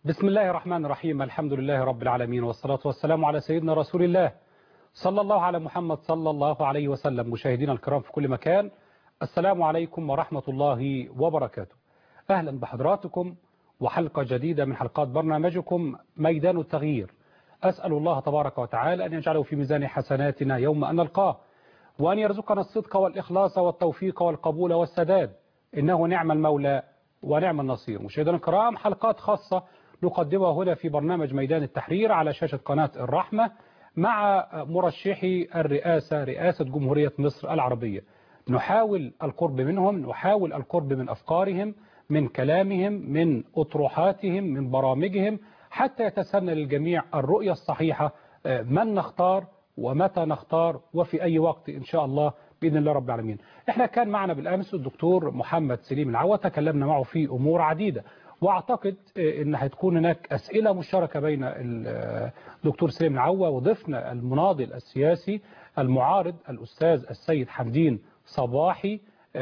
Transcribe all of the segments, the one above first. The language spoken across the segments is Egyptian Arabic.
بسم الله الرحمن الرحيم الحمد لله رب العالمين والصلاة والسلام على سيدنا رسول الله صلى الله على محمد صلى الله عليه وسلم مشاهدينا الكرام في كل مكان السلام عليكم ورحمة الله وبركاته أهلا بحضراتكم وحلقة جديدة من حلقات برنامجكم ميدان التغيير أسأل الله تبارك وتعالى أن يجعله في ميزان حسناتنا يوم أن نلقاه وأن يرزقنا الصدق والإخلاص والتوفيق والقبول والسداد إنه نعم المولى ونعم النصير مشاهدينا الكرام حلقات خاصة نقدمها هنا في برنامج ميدان التحرير على شاشة قناة الرحمة مع مرشحي الرئاسة رئاسة جمهورية مصر العربية نحاول القرب منهم نحاول القرب من أفكارهم من كلامهم من أطروحاتهم من برامجهم حتى يتسنى للجميع الرؤية الصحيحة من نختار ومتى نختار وفي أي وقت إن شاء الله بإذن الله رب العالمين احنا كان معنا بالأمس الدكتور محمد سليم العوة تكلمنا معه في أمور عديدة واعتقد ان هتكون هناك اسئله مشتركه بين الدكتور سليم العوة وضيفنا المناضل السياسي المعارض الاستاذ السيد حمدين صباحي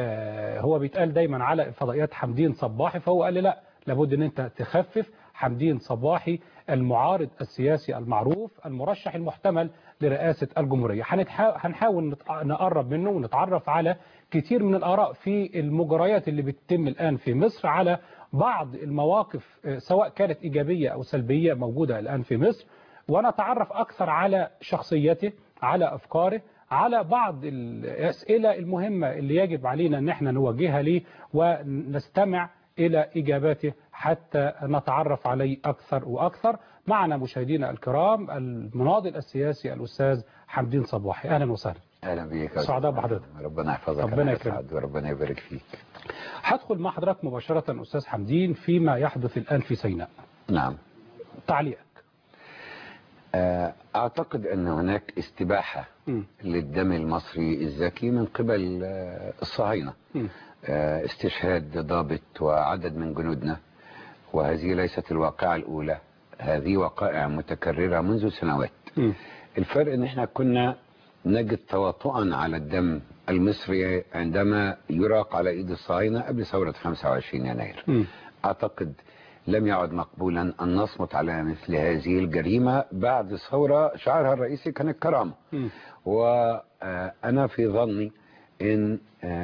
هو بيتقال دايما على فضائيات حمدين صباحي فهو قال لي لا لابد ان انت تخفف حمدين صباحي المعارض السياسي المعروف المرشح المحتمل لرئاسة الجمهورية هنحاول نقرب منه ونتعرف على كتير من الآراء في المجريات اللي بتتم الآن في مصر على بعض المواقف سواء كانت إيجابية أو سلبية موجودة الآن في مصر ونتعرف أكثر على شخصيته على أفكاره على بعض الأسئلة المهمة اللي يجب علينا أن احنا نواجهها ليه ونستمع إلى إجاباته حتى نتعرف عليه أكثر وأكثر معنا مشاهدينا الكرام المناضل السياسي الأستاذ حمدين صباحي أهلا وسهلا اهلا بيك سعداء بحضرتك ربنا يحفظك ربنا يكرمك وربنا يبارك فيك هدخل مع حضرتك مباشرة أستاذ حمدين فيما يحدث الآن في سيناء نعم تعليقك اعتقد ان هناك استباحة م. للدم المصري الزكي من قبل الصهاينة م. استشهاد ضابط وعدد من جنودنا وهذه ليست الواقعة الاولى هذه وقائع متكررة منذ سنوات م. الفرق ان احنا كنا نجد تواطؤا على الدم المصري عندما يراق على ايد الصهاينة قبل ثورة 25 يناير م. اعتقد لم يعد مقبولا ان نصمت على مثل هذه الجريمة بعد ثورة شعارها الرئيسي كان الكرامة م. وانا في ظني ان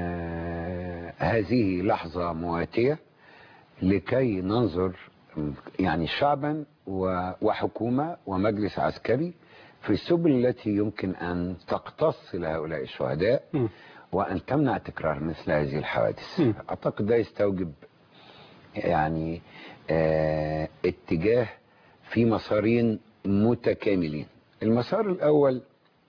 هذه لحظة مواتية لكي ننظر يعني شعبا وحكومة ومجلس عسكري في السبل التي يمكن أن تقتص لهؤلاء الشهداء م. وأن تمنع تكرار مثل هذه الحوادث م. أعتقد ده يستوجب يعني آه اتجاه في مسارين متكاملين المسار الأول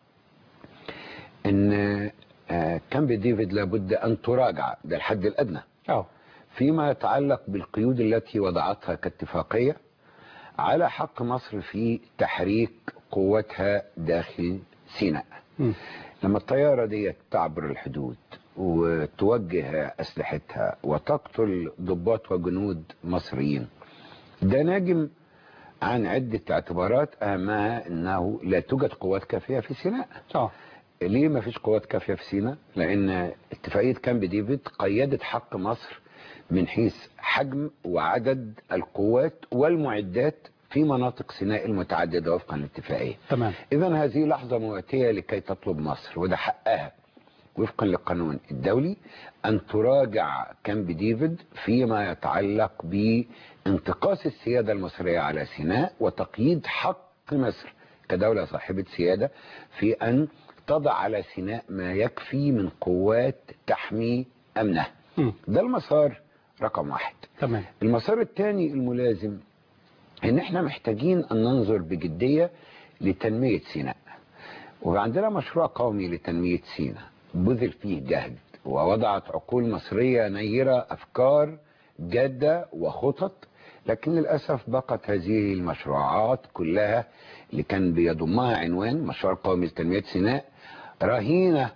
أن آه كامب ديفيد لابد أن تراجع ده الحد الأدنى أوه. فيما يتعلق بالقيود التي وضعتها كاتفاقية على حق مصر في تحريك قوتها داخل سيناء م. لما الطيارة دي تعبر الحدود وتوجه أسلحتها وتقتل ضباط وجنود مصريين ده ناجم عن عدة اعتبارات أهمها أنه لا توجد قوات كافية في سيناء أوه. ليه ما فيش قوات كافية في سيناء لأن اتفاقية كامب ديفيد قيدت حق مصر من حيث حجم وعدد القوات والمعدات في مناطق سيناء المتعددة وفقا للاتفاقية تمام إذا هذه لحظة مواتية لكي تطلب مصر وده حقها وفقا للقانون الدولي أن تراجع كامب ديفيد فيما يتعلق بانتقاص السيادة المصرية على سيناء وتقييد حق مصر كدولة صاحبة سيادة في أن تضع على سيناء ما يكفي من قوات تحمي أمنها م. ده المسار رقم واحد تمام المسار الثاني الملازم ان احنا محتاجين ان ننظر بجدية لتنمية سيناء وعندنا مشروع قومي لتنمية سيناء بذل فيه جهد ووضعت عقول مصرية نيرة افكار جادة وخطط لكن للأسف بقت هذه المشروعات كلها اللي كان بيضمها عنوان مشروع قومي لتنمية سيناء رهينة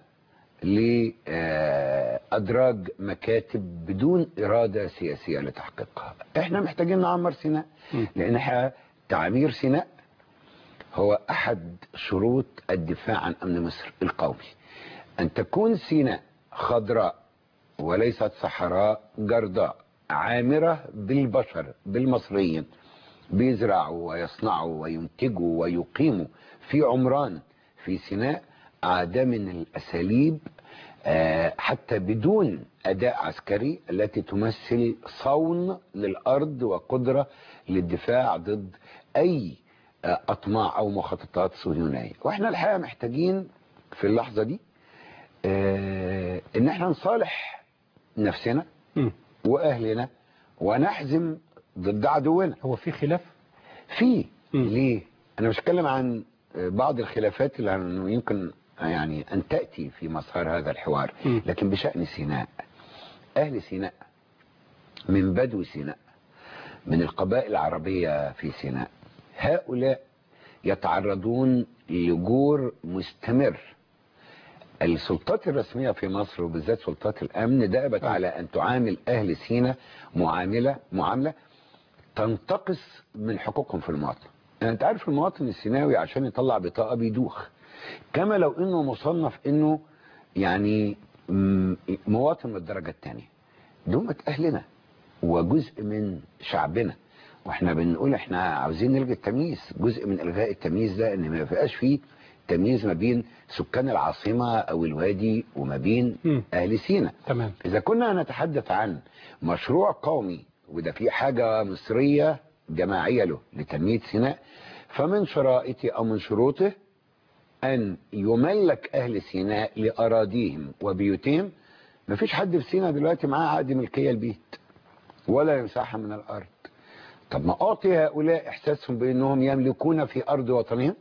لأدراج مكاتب بدون إرادة سياسية لتحقيقها احنا محتاجين نعمر سيناء م. لأن احنا تعمير سيناء هو أحد شروط الدفاع عن أمن مصر القومي أن تكون سيناء خضراء وليست صحراء جرداء عامرة بالبشر بالمصريين بيزرعوا ويصنعوا وينتجوا ويقيموا في عمران في سيناء عادة من الأساليب آه، حتى بدون أداء عسكري التي تمثل صون للأرض وقدرة للدفاع ضد أي آه، أطماع أو مخططات صهيونية وإحنا الحقيقة محتاجين في اللحظة دي آه، إن إحنا نصالح نفسنا مم. وأهلنا ونحزم ضد عدونا هو في خلاف في مم. ليه انا مش بتكلم عن بعض الخلافات اللي هن- يمكن يعني ان تاتي في مسار هذا الحوار مم. لكن بشان سيناء اهل سيناء من بدو سيناء من القبائل العربيه في سيناء هؤلاء يتعرضون لجور مستمر السلطات الرسمية في مصر وبالذات سلطات الأمن دأبت آه. على أن تعامل أهل سيناء معاملة معاملة تنتقص من حقوقهم في المواطنة يعني أنت عارف المواطن السيناوي عشان يطلع بطاقة بيدوخ كما لو أنه مصنف أنه يعني م- مواطن من الدرجة الثانية دول أهلنا وجزء من شعبنا واحنا بنقول احنا عاوزين نلغي التمييز جزء من الغاء التمييز ده ان ما يبقاش فيه تمييز ما بين سكان العاصمة او الوادي وما بين مم. اهل سينا تمام اذا كنا نتحدث عن مشروع قومي وده في حاجة مصرية جماعية له لتنمية سيناء فمن شرائطه او من شروطه ان يملك اهل سيناء لاراضيهم وبيوتهم مفيش حد في سيناء دلوقتي معاه عقد ملكية البيت ولا مساحة من الارض طب ما اعطي هؤلاء احساسهم بانهم يملكون في ارض وطنهم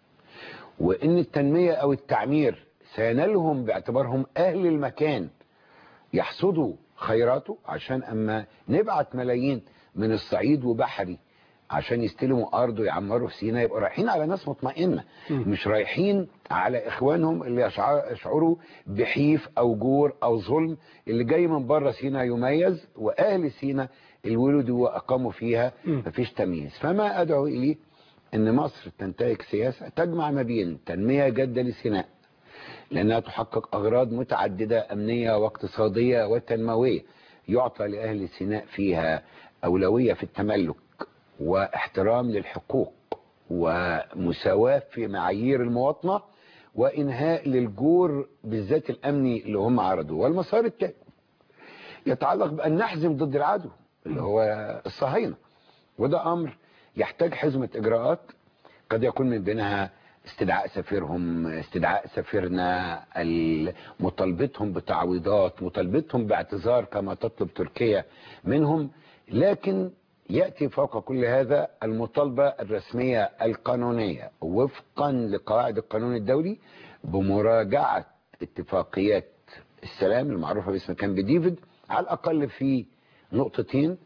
وان التنمية او التعمير سينالهم باعتبارهم اهل المكان يحصدوا خيراته عشان اما نبعت ملايين من الصعيد وبحري عشان يستلموا ارض ويعمروا في سيناء يبقوا رايحين على ناس مطمئنه مم. مش رايحين على اخوانهم اللي يشع- يشعروا بحيف او جور او ظلم اللي جاي من بره سيناء يميز واهل سيناء اللي ولدوا واقاموا فيها مم. مفيش تمييز فما ادعو اليه ان مصر تنتهك سياسه تجمع ما بين تنميه جاده لسيناء لأنها تحقق أغراض متعددة أمنية واقتصادية وتنموية يعطى لأهل سيناء فيها أولوية في التملك واحترام للحقوق ومساواة في معايير المواطنة وإنهاء للجور بالذات الأمني اللي هم عرضوه والمسار الثاني يتعلق بأن نحزم ضد العدو اللي هو الصهاينة وده أمر يحتاج حزمة إجراءات قد يكون من بينها استدعاء سفيرهم استدعاء سفيرنا ال- مطالبتهم بتعويضات مطالبتهم باعتذار كما تطلب تركيا منهم لكن يأتي فوق كل هذا المطالبة الرسمية القانونية وفقا لقواعد القانون الدولي بمراجعة اتفاقيات السلام المعروفة باسم كامب ديفيد على الأقل في نقطتين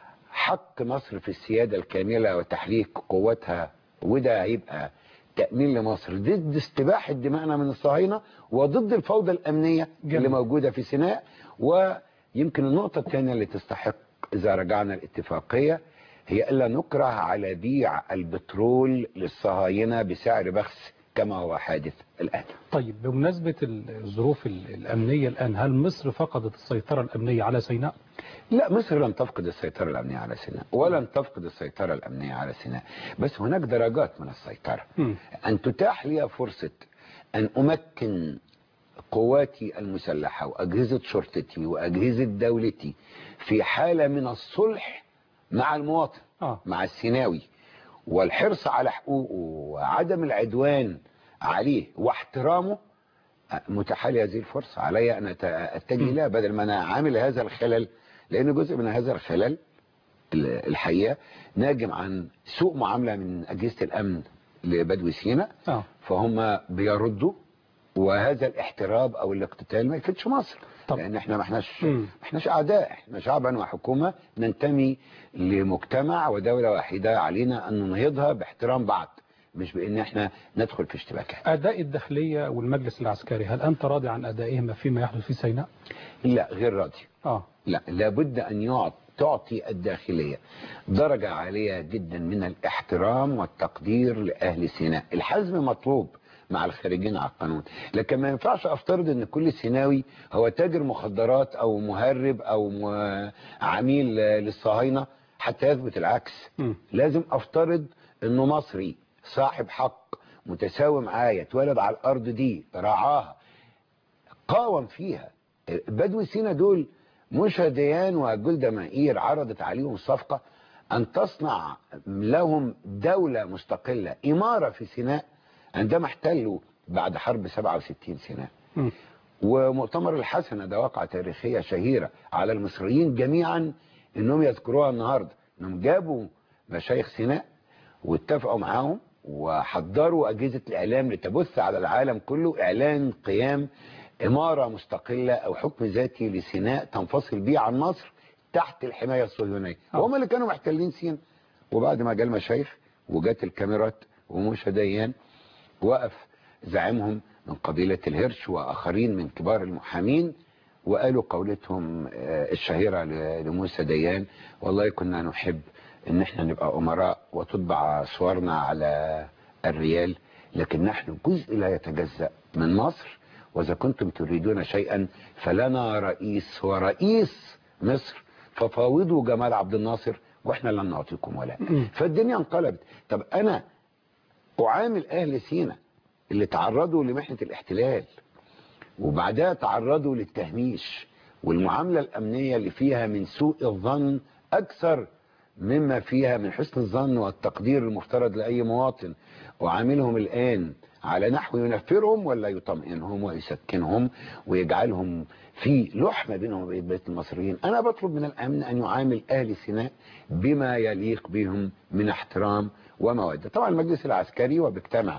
حق مصر في السيادة الكاملة وتحريك قوتها وده هيبقى تأمين لمصر ضد استباحة دمائنا من الصهاينة وضد الفوضى الأمنية جميل. اللي موجودة في سيناء ويمكن النقطة الثانية اللي تستحق إذا رجعنا الاتفاقية هي ألا نكره على بيع البترول للصهاينة بسعر بخس كما هو حادث الآن طيب بمناسبة الظروف ال- الأمنية الآن هل مصر فقدت السيطرة الأمنية على سيناء؟ لا مصر لم تفقد السيطرة الأمنية على سيناء ولن تفقد السيطرة الأمنية على سيناء بس هناك درجات من السيطرة مم. أن تتاح لي فرصة أن أمكن قواتي المسلحة وأجهزة شرطتي وأجهزة دولتي في حالة من الصلح مع المواطن آه. مع السيناوي والحرص على حقوقه وعدم العدوان عليه واحترامه متاحة لي هذه الفرصة علي أن أت- أتجه لها بدل ما أنا عامل هذا الخلل لأن جزء من هذا الخلل ال- الحقيقة ناجم عن سوء معاملة من أجهزة الأمن لبدو سيناء آه. فهم بيردوا وهذا الاحتراب او الاقتتال ما يفيدش مصر طب. لان احنا ما احناش مم. ما احناش اعداء احنا شعبا وحكومه ننتمي لمجتمع ودوله واحده علينا ان ننهضها باحترام بعض مش بان احنا ندخل في اشتباكات أداء الداخلية والمجلس العسكري هل أنت راضي عن أدائهما فيما يحدث في سيناء؟ لا غير راضي آه لا لابد ان يعط تعطي الداخلية درجة عالية جدا من الاحترام والتقدير لأهل سيناء الحزم مطلوب مع الخارجين على القانون لكن ما ينفعش افترض ان كل سيناوي هو تاجر مخدرات او مهرب او م- عميل للصهاينة حتى يثبت العكس مم. لازم افترض انه مصري صاحب حق متساوي معايا اتولد على الارض دي رعاها قاوم فيها بدو سينا دول موشا ديان وجلدة مائير عرضت عليهم صفقة أن تصنع لهم دولة مستقلة إمارة في سيناء عندما احتلوا بعد حرب 67 سيناء مم. ومؤتمر الحسنة ده واقعة تاريخية شهيرة على المصريين جميعا انهم يذكروها النهاردة انهم جابوا مشايخ سيناء واتفقوا معاهم وحضروا أجهزة الإعلام لتبث على العالم كله إعلان قيام إمارة مستقلة أو حكم ذاتي لسيناء تنفصل بيه عن مصر تحت الحماية الصهيونية آه. وهم اللي كانوا محتلين سيناء وبعد ما جاء المشايخ وجات الكاميرات وموشى ديان وقف زعيمهم من قبيلة الهرش وآخرين من كبار المحامين وقالوا قولتهم آه، الشهيرة ل- لموسى ديان والله كنا نحب ان احنا نبقى امراء وتطبع صورنا على الريال لكن نحن جزء لا يتجزأ من مصر واذا كنتم تريدون شيئا فلنا رئيس هو رئيس مصر ففاوضوا جمال عبد الناصر واحنا لن نعطيكم ولا فالدنيا انقلبت طب انا اعامل اهل سينا اللي تعرضوا لمحنة الاحتلال وبعدها تعرضوا للتهميش والمعاملة الأمنية اللي فيها من سوء الظن أكثر مما فيها من حسن الظن والتقدير المفترض لأي مواطن وعاملهم الآن على نحو ينفرهم ولا يطمئنهم ويسكنهم ويجعلهم في لحمة بينهم وبين بيت المصريين أنا بطلب من الأمن أن يعامل أهل سيناء بما يليق بهم من احترام ومودة طبعا المجلس العسكري وبيجتمع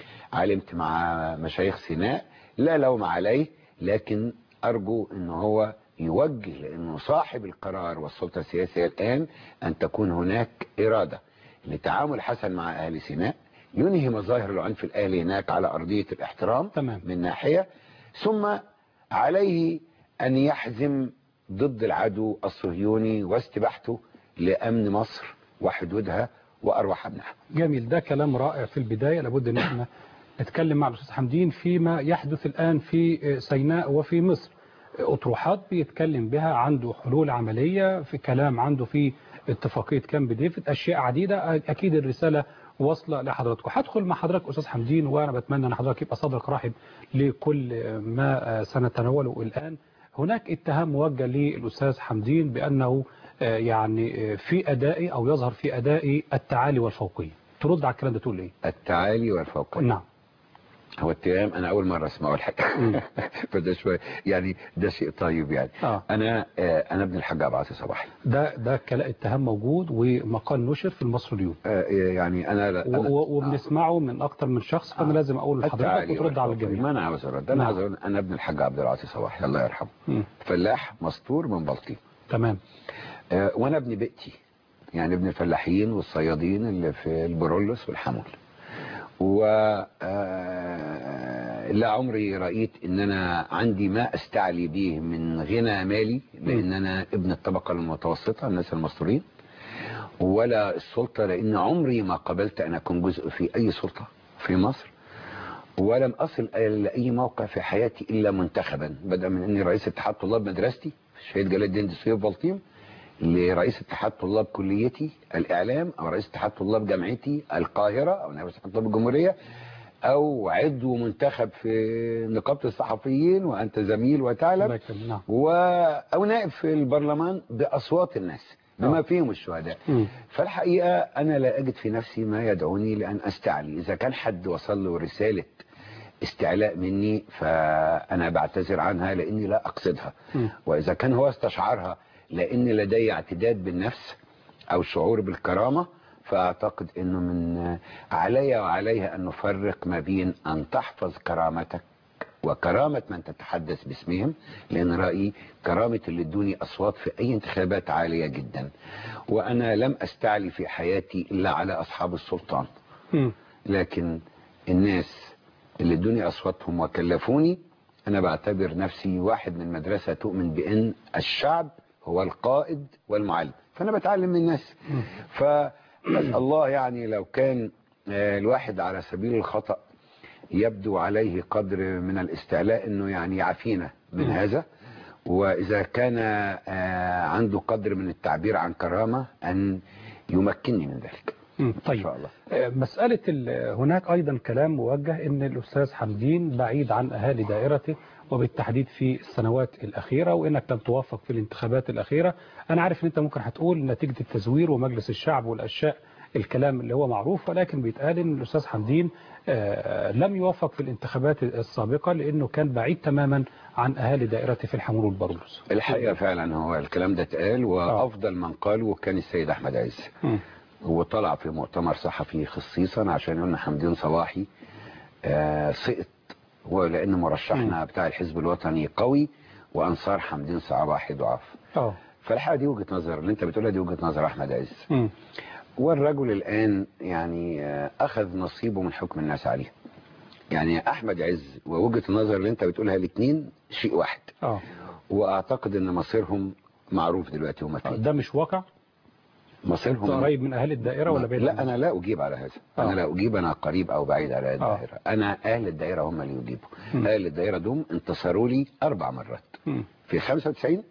علمت مع مشايخ سيناء لا لوم عليه لكن أرجو أن هو يوجه لأنه صاحب القرار والسلطة السياسية الآن أن تكون هناك إرادة لتعامل حسن مع أهل سيناء ينهي مظاهر العنف الأهلي هناك على أرضية الاحترام تمام. من ناحية ثم عليه أن يحزم ضد العدو الصهيوني واستباحته لأمن مصر وحدودها وأرواح أبنائها جميل ده كلام رائع في البداية لابد ان احنا نتكلم مع الاستاذ حمدين فيما يحدث الان في سيناء وفي مصر اطروحات بيتكلم بها عنده حلول عملية في كلام عنده في اتفاقية كامب ديفيد اشياء عديدة اكيد الرسالة واصلة لحضراتكم هدخل مع حضرتك استاذ حمدين وانا بتمنى ان حضرتك يبقى صدرك رحب لكل ما سنتناوله الان هناك اتهام موجه للاستاذ حمدين بانه آه، يعني آه، في ادائي او يظهر في ادائي التعالي والفوقيه ترد على الكلام ده تقول ايه التعالي والفوقية نعم هو التهام انا اول مره اسمعه الحقيقه فده شويه يعني ده شيء طيب يعني آه. انا آه انا ابن الحاج عبد العاطي صباحي ده ده كلا اتهام موجود ومقال نشر في المصري اليوم آه يعني انا, و- أنا و- وبنسمعه من اكتر من شخص فانا آه. لازم اقول لحضرتك التعالي وترد على والفوقية. الجميع ما انا عاوز ارد انا نعم. عاوز أقول انا ابن الحاج عبد العاطي صباحي الله يرحمه مم. فلاح مستور من بلطيم تمام آه وانا ابن بيئتي يعني ابن الفلاحين والصيادين اللي في البرولوس والحمول و آه، لا عمري رأيت ان انا عندي ما استعلي به من غنى مالي لان انا ابن الطبقة المتوسطة الناس المستورين ولا السلطة لان عمري ما قبلت ان اكون جزء في اي سلطة في مصر ولم اصل لاي موقع في حياتي الا منتخبا بدأ من اني رئيس اتحاد طلاب مدرستي في الشهيد جلال الدين دسوقي في بلطيم لرئيس اتحاد طلاب كليتي الاعلام او رئيس اتحاد طلاب جامعتي القاهره او رئيس اتحاد طلاب الجمهوريه او عضو منتخب في نقابه الصحفيين وانت زميل وتعلم لكن نعم و... او نائب في البرلمان باصوات الناس بما فيهم الشهداء مم. فالحقيقه انا لا اجد في نفسي ما يدعوني لان استعلي اذا كان حد وصل له رساله استعلاء مني فانا بعتذر عنها لاني لا اقصدها مم. واذا كان هو استشعرها لان لدي اعتداد بالنفس او شعور بالكرامه فاعتقد انه من علي وعليها ان نفرق ما بين ان تحفظ كرامتك وكرامة من تتحدث باسمهم لأن رأيي كرامة اللي ادوني أصوات في أي انتخابات عالية جدا وأنا لم أستعلي في حياتي إلا على أصحاب السلطان مم. لكن الناس اللي ادوني أصواتهم وكلفوني أنا بعتبر نفسي واحد من مدرسة تؤمن بأن الشعب هو القائد والمعلم فأنا بتعلم من الناس فأسأل الله يعني لو كان آه، الواحد على سبيل الخطأ يبدو عليه قدر من الاستعلاء انه يعني يعافينا من مم. هذا وإذا كان آه، عنده قدر من التعبير عن كرامة أن يمكنني من ذلك مم. إن طيب شاء الله آه، مسألة ال- هناك أيضا كلام موجه أن الأستاذ حمدين بعيد عن أهالي دائرته وبالتحديد في السنوات الأخيرة وإنك لم توفق في الانتخابات الأخيرة أنا عارف أن أنت ممكن هتقول نتيجة التزوير ومجلس الشعب والأشياء الكلام اللي هو معروف ولكن بيتقال أن الأستاذ حمدين آه، لم يوفق في الانتخابات السابقة لأنه كان بعيد تماما عن أهالي دائرته في الحمول والبرولوس الحقيقة فعلا هو الكلام ده اتقال وأفضل من قاله كان السيد أحمد عز مم. هو طلع في مؤتمر صحفي خصيصا عشان يقول إن حمدين صباحي آه، سقط هو لأن مرشحنا بتاع الحزب الوطني قوي وأنصار حمدين صباحي ضعاف اه فالحقيقة دي وجهة نظر اللي أنت بتقولها دي وجهة نظر أحمد عز مم. والرجل الآن يعني آه، أخذ نصيبه من حكم الناس عليه يعني أحمد عز ووجهة النظر اللي أنت بتقولها الاثنين شيء واحد اه وأعتقد أن مصيرهم معروف دلوقتي هما فين ده مش واقع مصيرهم قريب من أهالي الدائرة ولا بعيد لا عنها؟ أنا لا أجيب على هذا آه. أنا لا أجيب أنا قريب أو بعيد على آه. الدائرة أنا أهل الدائرة هم اللي يجيبوا مم. أهل الدائرة دوم انتصروا لي أربع مرات مم. في 95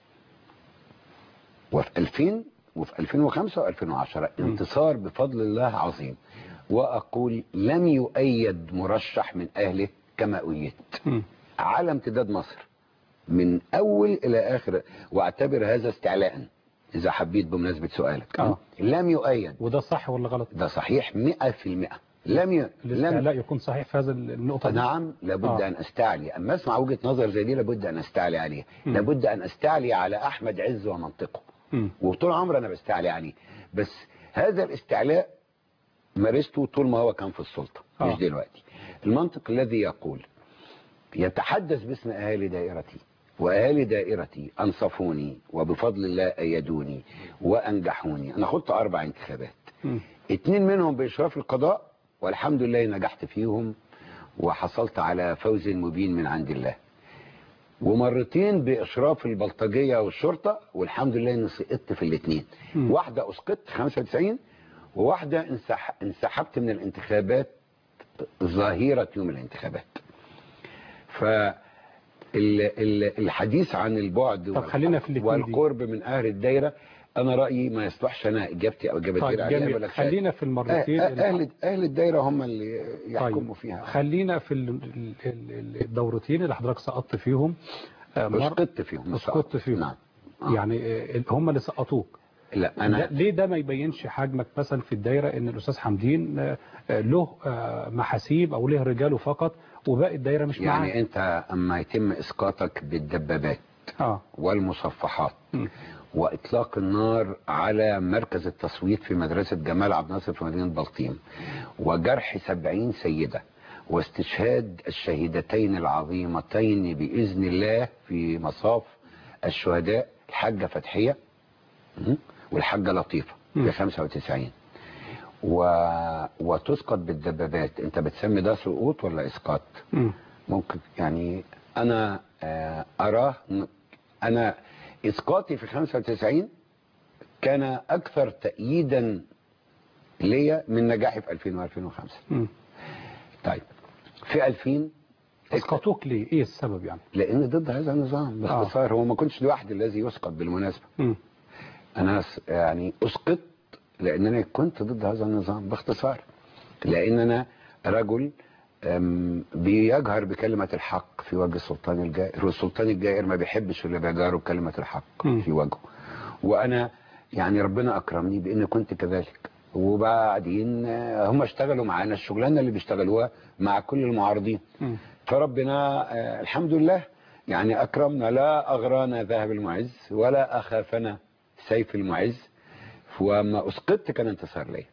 وفي 2000 وفي 2005 و2010 مم. انتصار بفضل الله عظيم وأقول لم يؤيد مرشح من أهله كما أيدت مم. على امتداد مصر من أول إلى آخر واعتبر هذا استعلاء إذا حبيت بمناسبة سؤالك آه. لم يؤيد وده صح ولا غلط ده صحيح 100% لم ي... لم الاستعلاء يكون صحيح في هذه النقطة دي نعم لابد آه. أن أستعلي أما أسمع وجهة نظر زي دي لابد أن أستعلي عليها مم. لابد أن أستعلي على أحمد عز ومنطقه مم. وطول عمري أنا بستعلي عليه بس هذا الاستعلاء مارسته طول ما هو كان في السلطة آه. مش دلوقتي المنطق الذي يقول يتحدث باسم أهالي دائرتي وأهالي دائرتي أنصفوني وبفضل الله أيدوني وأنجحوني أنا خدت أربع انتخابات مم. اتنين منهم بإشراف القضاء والحمد لله نجحت فيهم وحصلت على فوز مبين من عند الله ومرتين بإشراف البلطجية والشرطة والحمد لله إني سقطت في الاثنين مم. واحدة أسقطت 95 وواحدة انسح... انسحبت من الانتخابات ظاهرة يوم الانتخابات ف ال- ال- الحديث عن البعد طب خلينا في الاتنين دي. والقرب من أهل الدايرة أنا رأيي ما يصلحش أنا إجابتي أو إجابة طيب غير عليها جميل بلا شك. خلينا في المرتين أه- اللي- أهل أهل الدايرة هم اللي يحكموا طيب فيها خلينا في ال- ال- ال- الدورتين اللي حضرتك سقطت فيهم آه، مر- اسقطت فيهم مش اسقطت سقطت. فيهم نعم آه. يعني آه، هم اللي سقطوك لا ده- أنا ليه ده ما يبينش حجمك مثلا في الدايرة ان الاستاذ حمدين آه، آه، له آه، محاسيب او له رجاله فقط وباقي الدايرة مش معاه يعني أنت أما يتم إسقاطك بالدبابات اه والمصفحات مم. وإطلاق النار على مركز التصويت في مدرسة جمال عبد الناصر في مدينة بلطيم وجرح سبعين سيدة واستشهاد الشهيدتين العظيمتين بإذن الله في مصاف الشهداء الحاجة فتحية م? والحاجة لطيفة مم. في 95 و... وتسقط بالدبابات انت بتسمي ده سقوط ولا اسقاط مم. ممكن يعني انا آه، اراه ن- انا اسقاطي في 95 كان اكثر تأييدا ليا من نجاحي في 2000 و2005 مم. طيب في 2000 اسقطوك ليه ايه السبب يعني لان ضد هذا النظام باختصار هو ما كنتش لوحدي الذي يسقط بالمناسبه مم. انا س- يعني اسقط لان انا كنت ضد هذا النظام باختصار لان انا رجل أم، بيجهر بكلمة الحق في وجه السلطان الجائر والسلطان الجائر ما بيحبش اللي بيجهروا بكلمة الحق مم. في وجهه وانا يعني ربنا اكرمني بان كنت كذلك وبعدين آه، هم اشتغلوا معانا الشغلانه اللي بيشتغلوها مع كل المعارضين مم. فربنا آه، الحمد لله يعني أكرمنا لا أغرانا ذهب المعز ولا أخافنا سيف المعز وما أسقطت كان انتصار لي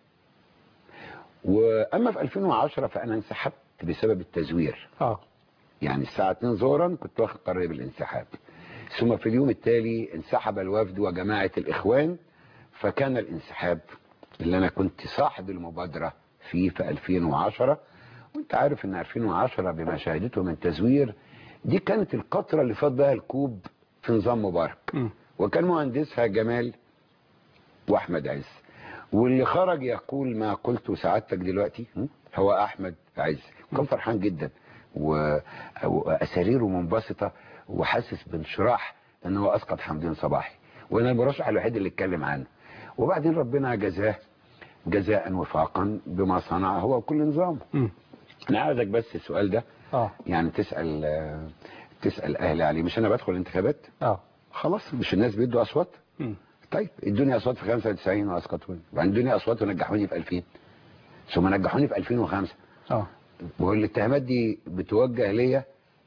وأما في 2010 فأنا انسحبت بسبب التزوير اه يعني الساعة 2 ظهرا كنت واخد قرار بالانسحاب ثم في اليوم التالي انسحب الوفد وجماعة الإخوان فكان الانسحاب اللي أنا كنت صاحب المبادرة فيه في 2010 وانت عارف ان 2010 بما شاهدته من تزوير دي كانت القطرة اللي فاض بها الكوب في نظام مبارك مم. وكان مهندسها جمال واحمد عز واللي خرج يقول ما قلته سعادتك دلوقتي م? هو احمد عز كان فرحان جدا و- واساريره منبسطه وحاسس بانشراح ان هو اسقط حمدين صباحي وانا المرشح الوحيد اللي اتكلم عنه وبعدين ربنا جزاه جزاء وفاقا بما صنع هو وكل نظامه مم. انا عايزك بس السؤال ده اه يعني تسال آه، تسال اهلي عليه مش انا بدخل الانتخابات اه خلاص مش الناس بيدوا اصوات مم. طيب ادوني اصوات في 95 واسقطوني وبعدين ادوني اصوات ونجحوني في 2000 ثم نجحوني في 2005 اه والاتهامات دي بتوجه ليا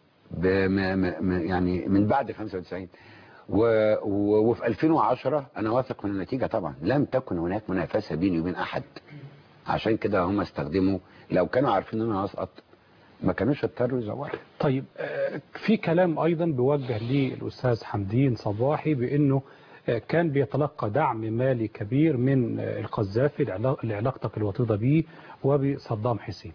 بم- م- م- يعني من بعد 95 و... و... وفي 2010 انا واثق من النتيجه طبعا لم تكن هناك منافسه بيني وبين احد عشان كده هم استخدموا لو كانوا عارفين ان انا هسقط ما كانوش اضطروا يزوروا طيب آه، في كلام ايضا بيوجه للاستاذ حمدين صباحي بانه آه، كان بيتلقى دعم مالي كبير من آه، القذافي لعلا- لعلاقتك الوطيده به وبصدام حسين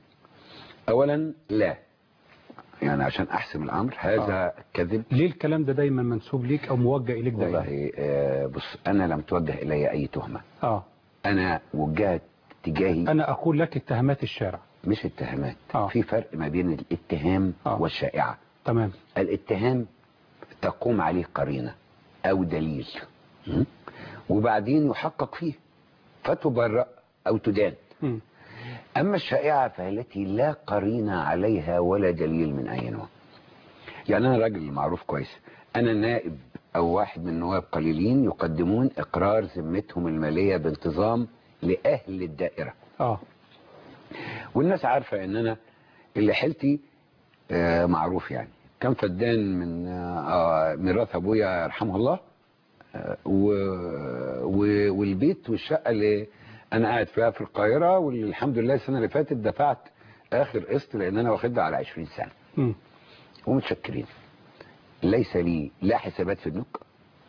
اولا لا يعني عشان احسم الامر هذا كذب ليه الكلام ده دايما منسوب ليك او موجه اليك دايما والله آه، بص انا لم توجه الي اي تهمه اه انا وجهت تجاهي انا اقول لك اتهامات الشارع مش اتهامات آه. في فرق ما بين الاتهام آه. والشائعه تمام الاتهام تقوم عليه قرينه او دليل م? وبعدين يحقق فيه فتبرأ او تدان مم. اما الشائعه فالتي لا قرينه عليها ولا دليل من اي نوع يعني انا راجل معروف كويس انا نائب او واحد من النواب قليلين يقدمون اقرار ذمتهم الماليه بانتظام لاهل الدائره اه والناس عارفة ان انا اللي حيلتي آه، معروف يعني كان فدان من آه، ميراث ابويا يرحمه الله آه، و- و- والبيت والشقة اللي انا قاعد فيها في القاهرة واللي الحمد لله السنة اللي فاتت دفعت اخر قسط لان انا واخدها على 20 سنة مم. ومتشكرين ليس لي لا حسابات في البنوك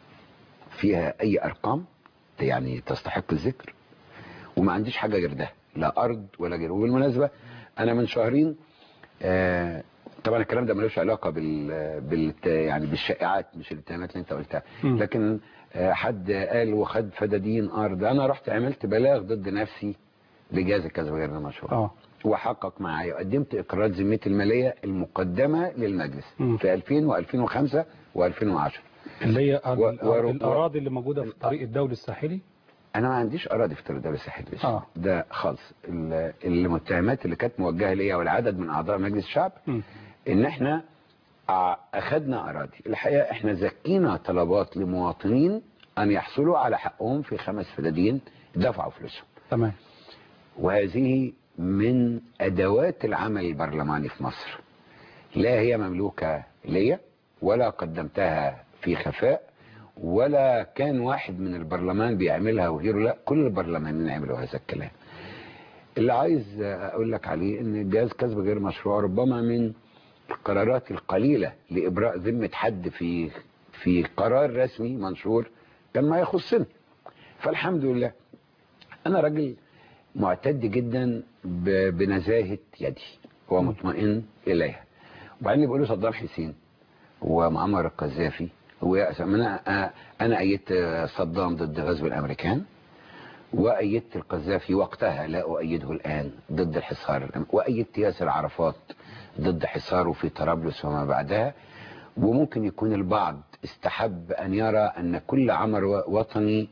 فيها اي ارقام يعني تستحق الذكر وما عنديش حاجه غير ده لا ارض ولا غيره وبالمناسبه انا من شهرين آه طبعا الكلام ده ملوش علاقه بال, بال يعني بالشائعات مش الاتهامات اللي انت قلتها مم. لكن آه حد قال وخد فدادين ارض انا رحت عملت بلاغ ضد نفسي لجهاز الكسب غير المشروع اه وحقق معايا وقدمت اقرارات ذمتي الماليه المقدمه للمجلس مم. في 2000 و2005 و2010 اللي هي ال- و- و- الاراضي اللي موجوده في طريق الدولي الساحلي انا ما عنديش اراضي في الدوله الساحليه آه. ده خالص ال- المتهمات اللي كانت موجهه ليا والعدد من اعضاء مجلس الشعب مم. ان احنا ع- اخذنا اراضي الحقيقه احنا زكينا طلبات لمواطنين ان يحصلوا على حقهم في خمس فدادين دفعوا فلوسهم تمام وهذه من ادوات العمل البرلماني في مصر لا هي مملوكه ليا ولا قدمتها في خفاء ولا كان واحد من البرلمان بيعملها وغيره لا كل البرلمانيين عملوا هذا الكلام اللي عايز اقول لك عليه ان جهاز كسب غير مشروع ربما من القرارات القليله لابراء ذمه حد في في قرار رسمي منشور كان ما يخصني فالحمد لله انا راجل معتد جدا ب- بنزاهه يدي ومطمئن اليها وبعدين بيقولوا صدام حسين ومعمر القذافي ويأس انا انا ايدت صدام ضد غزو الامريكان وايدت القذافي وقتها لا اؤيده الان ضد الحصار الأم- وايدت ياسر عرفات ضد حصاره في طرابلس وما بعدها وممكن يكون البعض استحب ان يرى ان كل عمل و- وطني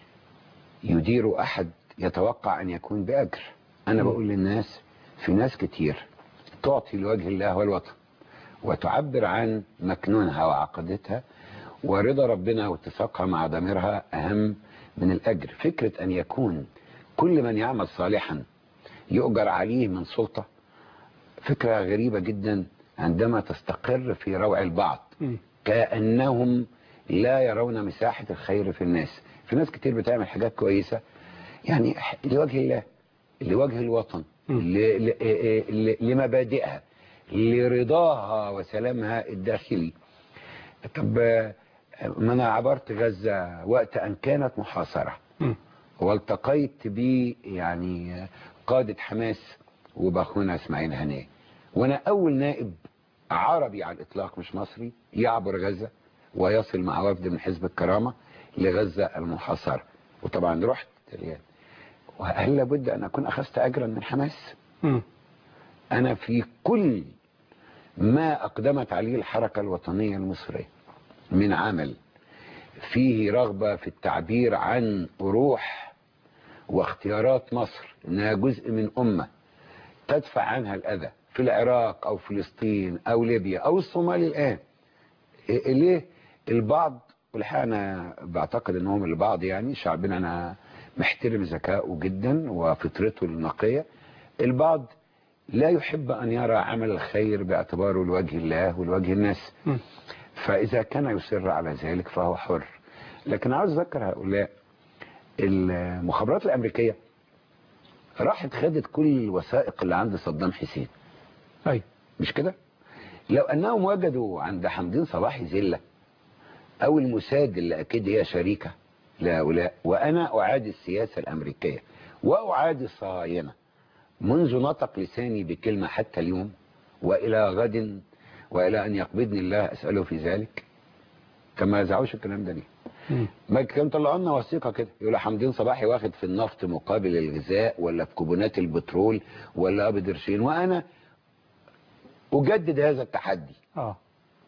يدير احد يتوقع ان يكون باجر انا مم. بقول للناس في ناس كتير تعطي لوجه الله والوطن وتعبر عن مكنونها وعقيدتها ورضا ربنا واتفاقها مع ضميرها اهم من الاجر فكره ان يكون كل من يعمل صالحا يؤجر عليه من سلطه فكره غريبه جدا عندما تستقر في روع البعض مم. كأنهم لا يرون مساحة الخير في الناس في ناس كتير بتعمل حاجات كويسة يعني لوجه الله لوجه الوطن مم. ل- ل- ل- لمبادئها لرضاها وسلامها الداخلي طب آه، ما انا عبرت غزة وقت ان كانت محاصرة مم. والتقيت ب يعني قادة حماس وباخونا اسماعيل هنيه وانا اول نائب عربي على الاطلاق مش مصري يعبر غزة ويصل مع وفد من حزب الكرامة لغزة المحاصرة وطبعا رحت اليان وهل لابد ان اكون اخذت اجرا من حماس مم. انا في كل ما اقدمت عليه الحركة الوطنية المصرية من عمل فيه رغبة في التعبير عن روح واختيارات مصر انها جزء من امة تدفع عنها الاذى في العراق او فلسطين او ليبيا او الصومال الان إيه- ليه البعض والحقيقه انا بعتقد انهم البعض يعني شعبنا انا محترم ذكائه جدا وفطرته النقيه البعض لا يحب ان يرى عمل الخير باعتباره لوجه الله ولوجه الناس مم. فاذا كان يصر على ذلك فهو حر لكن عاوز اذكر هؤلاء المخابرات الامريكيه راحت خدت كل الوثائق اللي عند صدام حسين أي مش كده لو انهم وجدوا عند حمدين صلاح زله او الموساد اللي اكيد هي شريكه لهؤلاء وانا اعادي السياسه الامريكيه واعادي الصهاينه منذ نطق لساني بكلمه حتى اليوم والى غد والى ان يقبضني الله اساله في ذلك كما يزعوش الكلام ده ليه مم. ما كانوا طلعوا لنا وثيقه كده يقول حمدين صباحي واخد في النفط مقابل الغذاء ولا في كوبونات البترول ولا ابو قرشين وانا اجدد هذا التحدي آه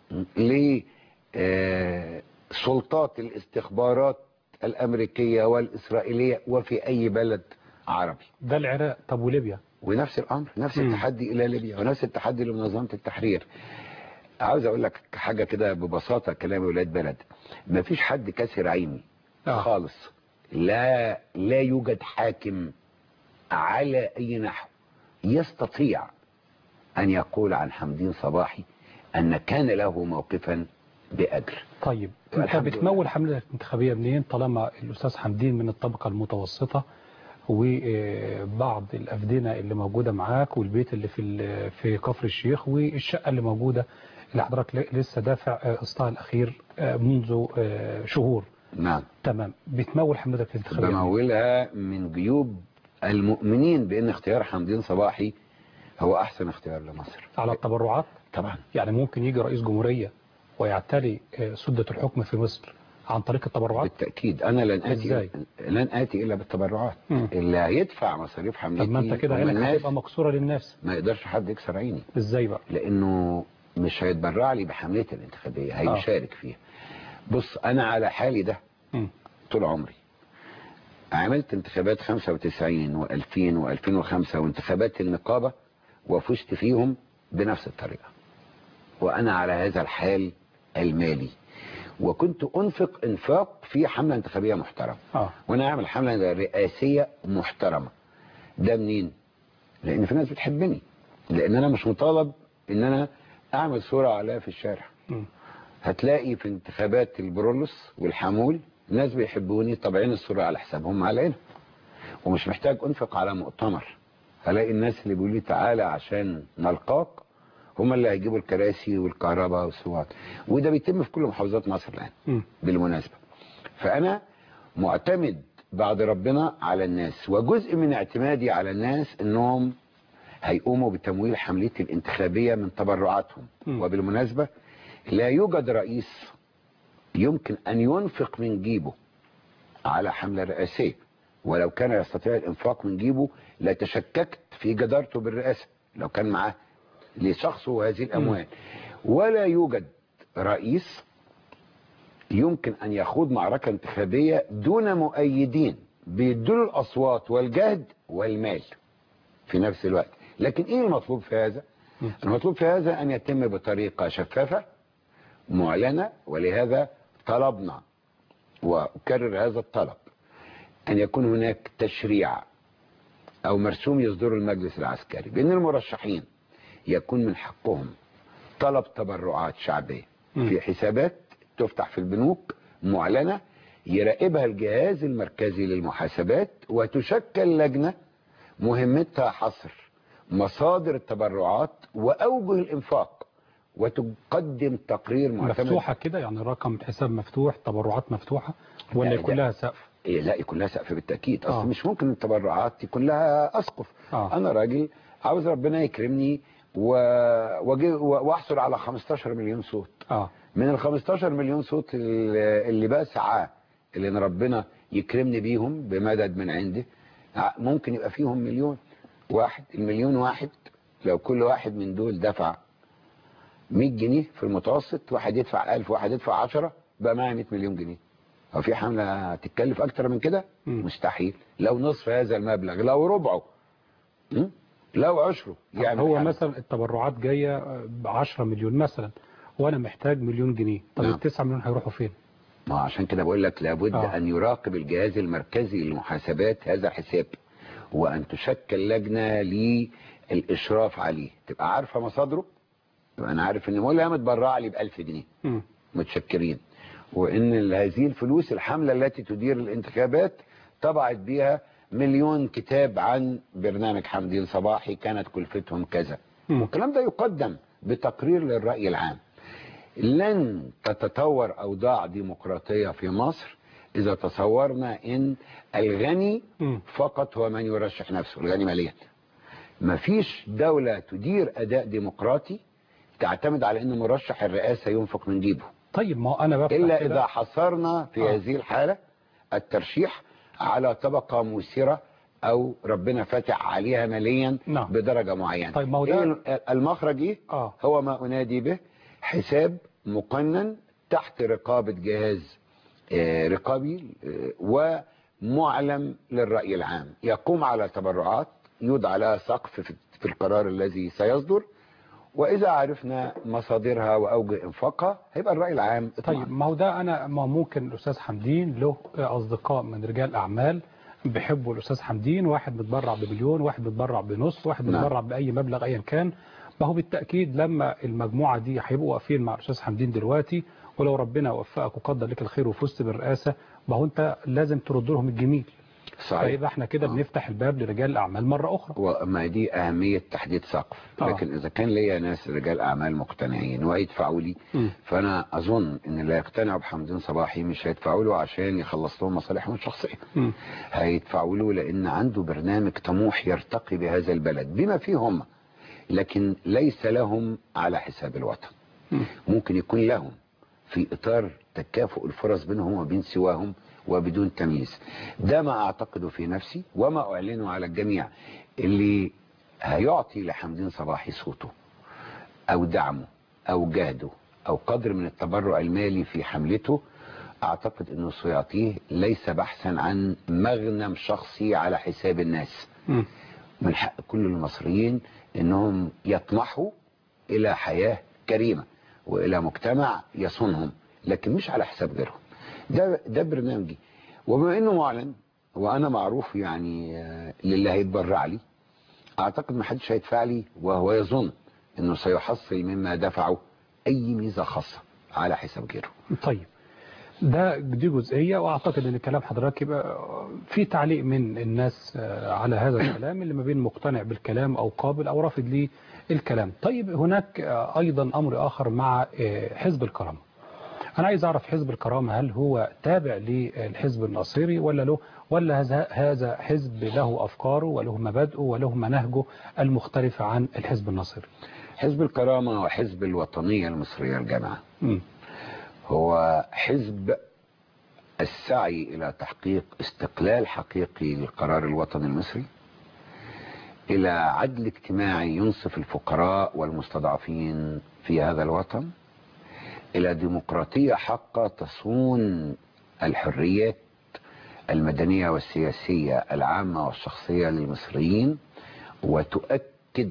لسلطات الاستخبارات الامريكيه والاسرائيليه وفي اي بلد عربي ده العراق طب وليبيا ونفس الامر نفس مم. التحدي الى ليبيا ونفس التحدي لمنظمه التحرير عاوز اقول لك حاجه كده ببساطه كلام ولاد بلد مفيش حد كسر عيني آه. خالص لا لا يوجد حاكم على اي نحو يستطيع ان يقول عن حمدين صباحي ان كان له موقفا باجر طيب انت الحمد لله. بتمول حملة انتخابية منين طالما الأستاذ حمدين من الطبقة المتوسطة وبعض الأفدنة اللي موجودة معاك والبيت اللي في ال- في كفر الشيخ والشقة اللي موجودة اللي حضرتك ل- لسه دافع آه، قسطها الأخير آه، منذ آه، شهور نعم تمام بتمول حملتك الانتخابية منين؟ بمولها من جيوب المؤمنين بان اختيار حمدين صباحي هو احسن اختيار لمصر على التبرعات طبعا يعني ممكن يجي رئيس جمهورية ويعتلي آه، سدة الحكم في مصر عن طريق التبرعات بالتاكيد انا لن اتي إزاي؟ لن اتي الا بالتبرعات مم. اللي هيدفع مصاريف حملتي طب ما انت كده هم عينك الناس هتبقى مكسورة للناس ما يقدرش حد يكسر عيني ازاي بقى لانه مش هيتبرع لي بحملتي الانتخابيه هيشارك فيها بص انا على حالي ده مم. طول عمري عملت انتخابات 95 و2000 و2005 وانتخابات النقابة وفزت فيهم بنفس الطريقة وأنا على هذا الحال المالي وكنت أنفق إنفاق في حملة انتخابية محترمة اه وأنا أعمل حملة رئاسية محترمة ده منين؟ لأن في ناس بتحبني لأن أنا مش مطالب إن أنا أعمل صورة عليها في الشارع مم. هتلاقي في انتخابات البرولوس والحمول ناس بيحبوني طابعين الصورة على حسابهم علينا ومش محتاج انفق على مؤتمر هلاقي الناس اللي بيقولوا لي تعالى عشان نلقاك هم اللي هيجيبوا الكراسي والكهرباء والسواق وده بيتم في كل محافظات مصر الان مم. بالمناسبة فأنا معتمد بعد ربنا على الناس وجزء من اعتمادي على الناس انهم هيقوموا بتمويل حملتي الانتخابية من تبرعاتهم مم. وبالمناسبة لا يوجد رئيس يمكن أن ينفق من جيبه على حملة رئاسية ولو كان يستطيع الإنفاق من جيبه لتشككت في جدارته بالرئاسة لو كان معاه لشخصه هذه الأموال ولا يوجد رئيس يمكن أن يخوض معركة انتخابية دون مؤيدين بيدوا الأصوات والجهد والمال في نفس الوقت لكن إيه المطلوب في هذا؟ مم. المطلوب في هذا أن يتم بطريقة شفافة معلنة ولهذا طلبنا وأكرر هذا الطلب أن يكون هناك تشريع أو مرسوم يصدره المجلس العسكري بأن المرشحين يكون من حقهم طلب تبرعات شعبية مم. في حسابات تفتح في البنوك معلنة يراقبها الجهاز المركزي للمحاسبات وتشكل لجنة مهمتها حصر مصادر التبرعات وأوجه الإنفاق وتقدم تقرير معتمد مفتوحة كده يعني رقم حساب مفتوح تبرعات مفتوحة ولا لا، يكون لا. لها سقف إيه لا يكون لها سقف بالتأكيد أصل آه. مش ممكن التبرعات يكون لها أسقف آه. أنا راجل عاوز ربنا يكرمني و... وأجي- وأحصل على 15 مليون صوت اه من ال 15 مليون صوت اللي اللي بسعى اللي ان ربنا يكرمني بيهم بمدد من عنده ع- ممكن يبقى فيهم مليون واحد المليون واحد لو كل واحد من دول دفع 100 جنيه في المتوسط واحد يدفع 1000 واحد يدفع 10 بقى معايا 100 مليون جنيه هو في حملة تتكلف أكتر من كده مم. مستحيل لو نصف هذا المبلغ لو ربعه م? لو عشره يعمل هو حملة. مثلا التبرعات جايه ب 10 مليون مثلا وانا محتاج مليون جنيه طب نعم. ال 9 مليون هيروحوا فين؟ ما عشان كده بقول لك لابد آه. أن يراقب الجهاز المركزي للمحاسبات هذا الحساب وأن تشكل لجنة للإشراف عليه تبقى عارفة مصادره تبقى أنا عارف إن مولها متبرع لي ب 1000 جنيه مم. متشكرين وان هذه الفلوس الحملة التي تدير الانتخابات طبعت بها مليون كتاب عن برنامج حمدين صباحي كانت كلفتهم كذا مم. والكلام ده يقدم بتقرير للرأي العام لن تتطور أوضاع ديمقراطية في مصر إذا تصورنا إن الغني مم. فقط هو من يرشح نفسه الغني ماليا مفيش دولة تدير أداء ديمقراطي تعتمد على أن مرشح الرئاسة ينفق من جيبه طيب ما هو انا بفتح إلا كده- إذا حصرنا في آه. هذه الحالة الترشيح على طبقة مثيرة أو ربنا فاتح عليها ماليا نعم. بدرجة معينة طيب ما هو ده- إيه المخرج إيه؟ اه هو ما أنادي به حساب مقنن تحت رقابة جهاز آه، رقابي آه، ومعلم للرأي العام يقوم على تبرعات يوضع لها سقف في- في القرار الذي سيصدر وإذا عرفنا مصادرها وأوجه إنفاقها هيبقى الرأي العام اطمئن. طيب ما هو ده انا ما ممكن الاستاذ حمدين له اصدقاء من رجال اعمال بيحبوا الاستاذ حمدين واحد متبرع بمليون واحد متبرع بنص واحد نعم. متبرع باي مبلغ ايا كان ما هو بالتاكيد لما المجموعه دي هيبقوا واقفين مع الاستاذ حمدين دلوقتي ولو ربنا وفقك وقدر لك الخير وفزت بالرئاسه ما هو انت لازم ترد لهم الجميل صحيح فيبقى احنا كده آه. بنفتح الباب لرجال الاعمال مره اخرى وما دي أهمية تحديد سقف آه. لكن إذا كان ليا ناس رجال أعمال مقتنعين ويدفعوا لي مم. فأنا أظن إن اللي يقتنعوا بحمدين صباحي مش هيدفعوا له عشان يخلص لهم مصالحهم الشخصية مم. هيدفعوا له لأن عنده برنامج طموح يرتقي بهذا البلد بما فيه هم لكن ليس لهم على حساب الوطن مم. ممكن يكون لهم في إطار تكافؤ الفرص بينهم وبين سواهم وبدون تمييز ده ما أعتقده في نفسي وما أعلنه على الجميع اللي هيعطي لحمدين صباحي صوته أو دعمه أو جهده أو قدر من التبرع المالي في حملته أعتقد أنه سيعطيه ليس بحثا عن مغنم شخصي على حساب الناس مم. من حق كل المصريين انهم يطمحوا الى حياة كريمة والى مجتمع يصونهم لكن مش على حساب غيرهم ده ده برنامجي وبما انه معلن وانا معروف يعني آه، للي هيتبرع لي اعتقد ما حدش هيدفع لي وهو يظن انه سيحصل مما دفعه اي ميزة خاصة على حساب غيره طيب ده دي جزئية واعتقد ان كلام حضرتك يبقى في تعليق من الناس آه، على هذا الكلام اللي ما بين مقتنع بالكلام او قابل او رافض ليه الكلام طيب هناك آه، ايضا امر اخر مع آه، حزب الكرامة انا عايز اعرف حزب الكرامة هل هو تابع للحزب الناصري ولا له ولا هذا هذا حزب له افكاره وله مبادئه وله مناهجه المختلفة عن الحزب الناصري حزب الكرامة وحزب الوطنية المصرية الجامعة مم. هو حزب السعي إلى تحقيق استقلال حقيقي للقرار الوطني المصري إلى عدل اجتماعي ينصف الفقراء والمستضعفين في هذا الوطن إلى ديمقراطية حقة تصون الحريات المدنية والسياسية العامة والشخصية للمصريين وتؤكد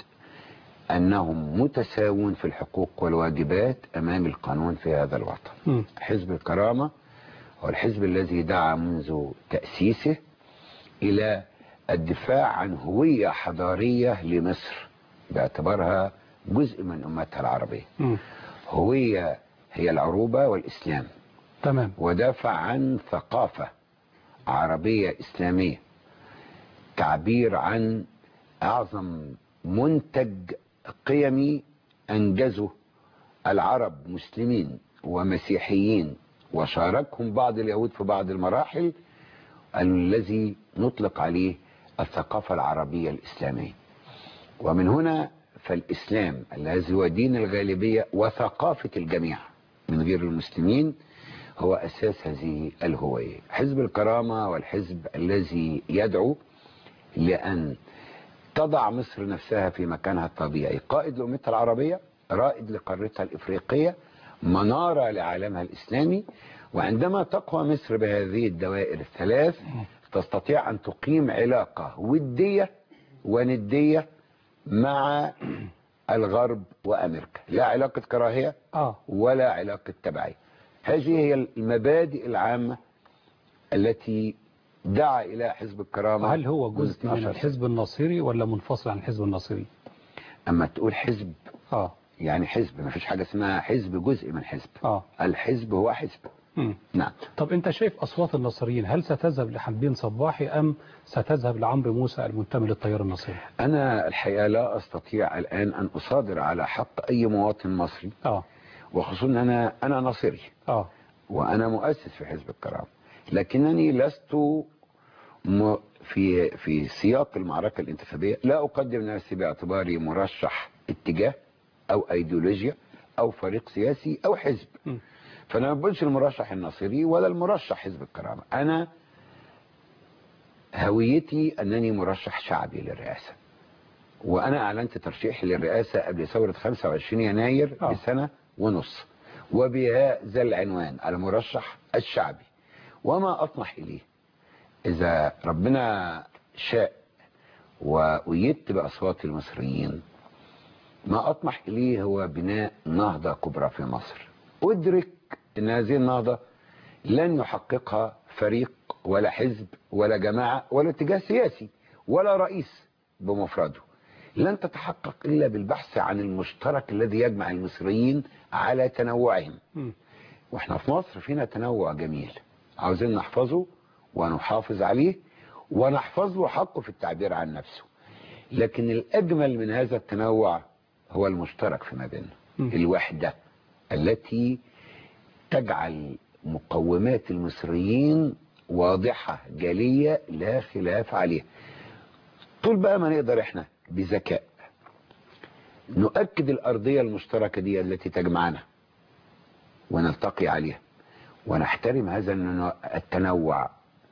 أنهم متساوون في الحقوق والواجبات أمام القانون في هذا الوطن مم. حزب الكرامة هو الحزب الذي دعا منذ تأسيسه إلى الدفاع عن هوية حضارية لمصر باعتبارها جزء من أمتها العربية مم. هوية هي العروبة والإسلام تمام ودافع عن ثقافة عربية إسلامية تعبير عن أعظم منتج قيمي أنجزه العرب مسلمين ومسيحيين وشاركهم بعض اليهود في بعض المراحل الذي نطلق عليه الثقافة العربية الإسلامية ومن هنا فالإسلام الذي هو دين الغالبية وثقافة الجميع من غير المسلمين هو أساس هذه الهوية حزب الكرامة والحزب الذي يدعو لأن تضع مصر نفسها في مكانها الطبيعي قائد لأمتها العربية رائد لقارتها الإفريقية منارة لعالمها الإسلامي وعندما تقوى مصر بهذه الدوائر الثلاث تستطيع أن تقيم علاقة ودية وندية مع الغرب وأمريكا لا علاقة كراهية اه ولا علاقة تبعية هذه هي المبادئ العامة التي دعا إلى حزب الكرامة هل هو منذ جزء من 12 سنة. الحزب الناصري ولا منفصل عن الحزب الناصري أما تقول حزب اه يعني حزب ما فيش حاجة اسمها حزب جزء من حزب اه الحزب هو حزب مم. نعم طب انت شايف اصوات الناصريين هل ستذهب لحمدين صباحي ام ستذهب لعمرو موسى المنتمي للتيار الناصري أنا الحقيقة لا أستطيع الآن أن أصادر على حق أي مواطن مصري اه وخصوصا أن أنا أنا ناصري اه وأنا مؤسس في حزب الكرامة لكنني لست م... في في سياق المعركة الانتخابية لا أقدم نفسي باعتباري مرشح اتجاه أو أيديولوجيا أو فريق سياسي أو حزب م. فأنا ما بقولش المرشح الناصري ولا المرشح حزب الكرامة أنا هويتي أنني مرشح شعبي للرئاسة وأنا أعلنت ترشيحي للرئاسة قبل ثورة 25 يناير آه. بسنة ونص وبهذا العنوان المرشح الشعبي وما أطمح إليه إذا ربنا شاء وأيدت بأصوات المصريين ما أطمح إليه هو بناء نهضة كبرى في مصر أدرك أن هذه النهضة لن يحققها فريق ولا حزب ولا جماعة ولا اتجاه سياسي ولا رئيس بمفرده لن تتحقق إلا بالبحث عن المشترك الذي يجمع المصريين على تنوعهم مم. واحنا في مصر فينا تنوع جميل عاوزين نحفظه ونحافظ عليه ونحفظ له حقه في التعبير عن نفسه لكن الأجمل من هذا التنوع هو المشترك فيما بيننا مم. الوحدة التي تجعل مقومات المصريين واضحة جلية لا خلاف عليها طول بقى ما نقدر احنا بذكاء نؤكد الأرضية المشتركة دي التي تجمعنا ونلتقي عليها ونحترم هذا النوع- التنوع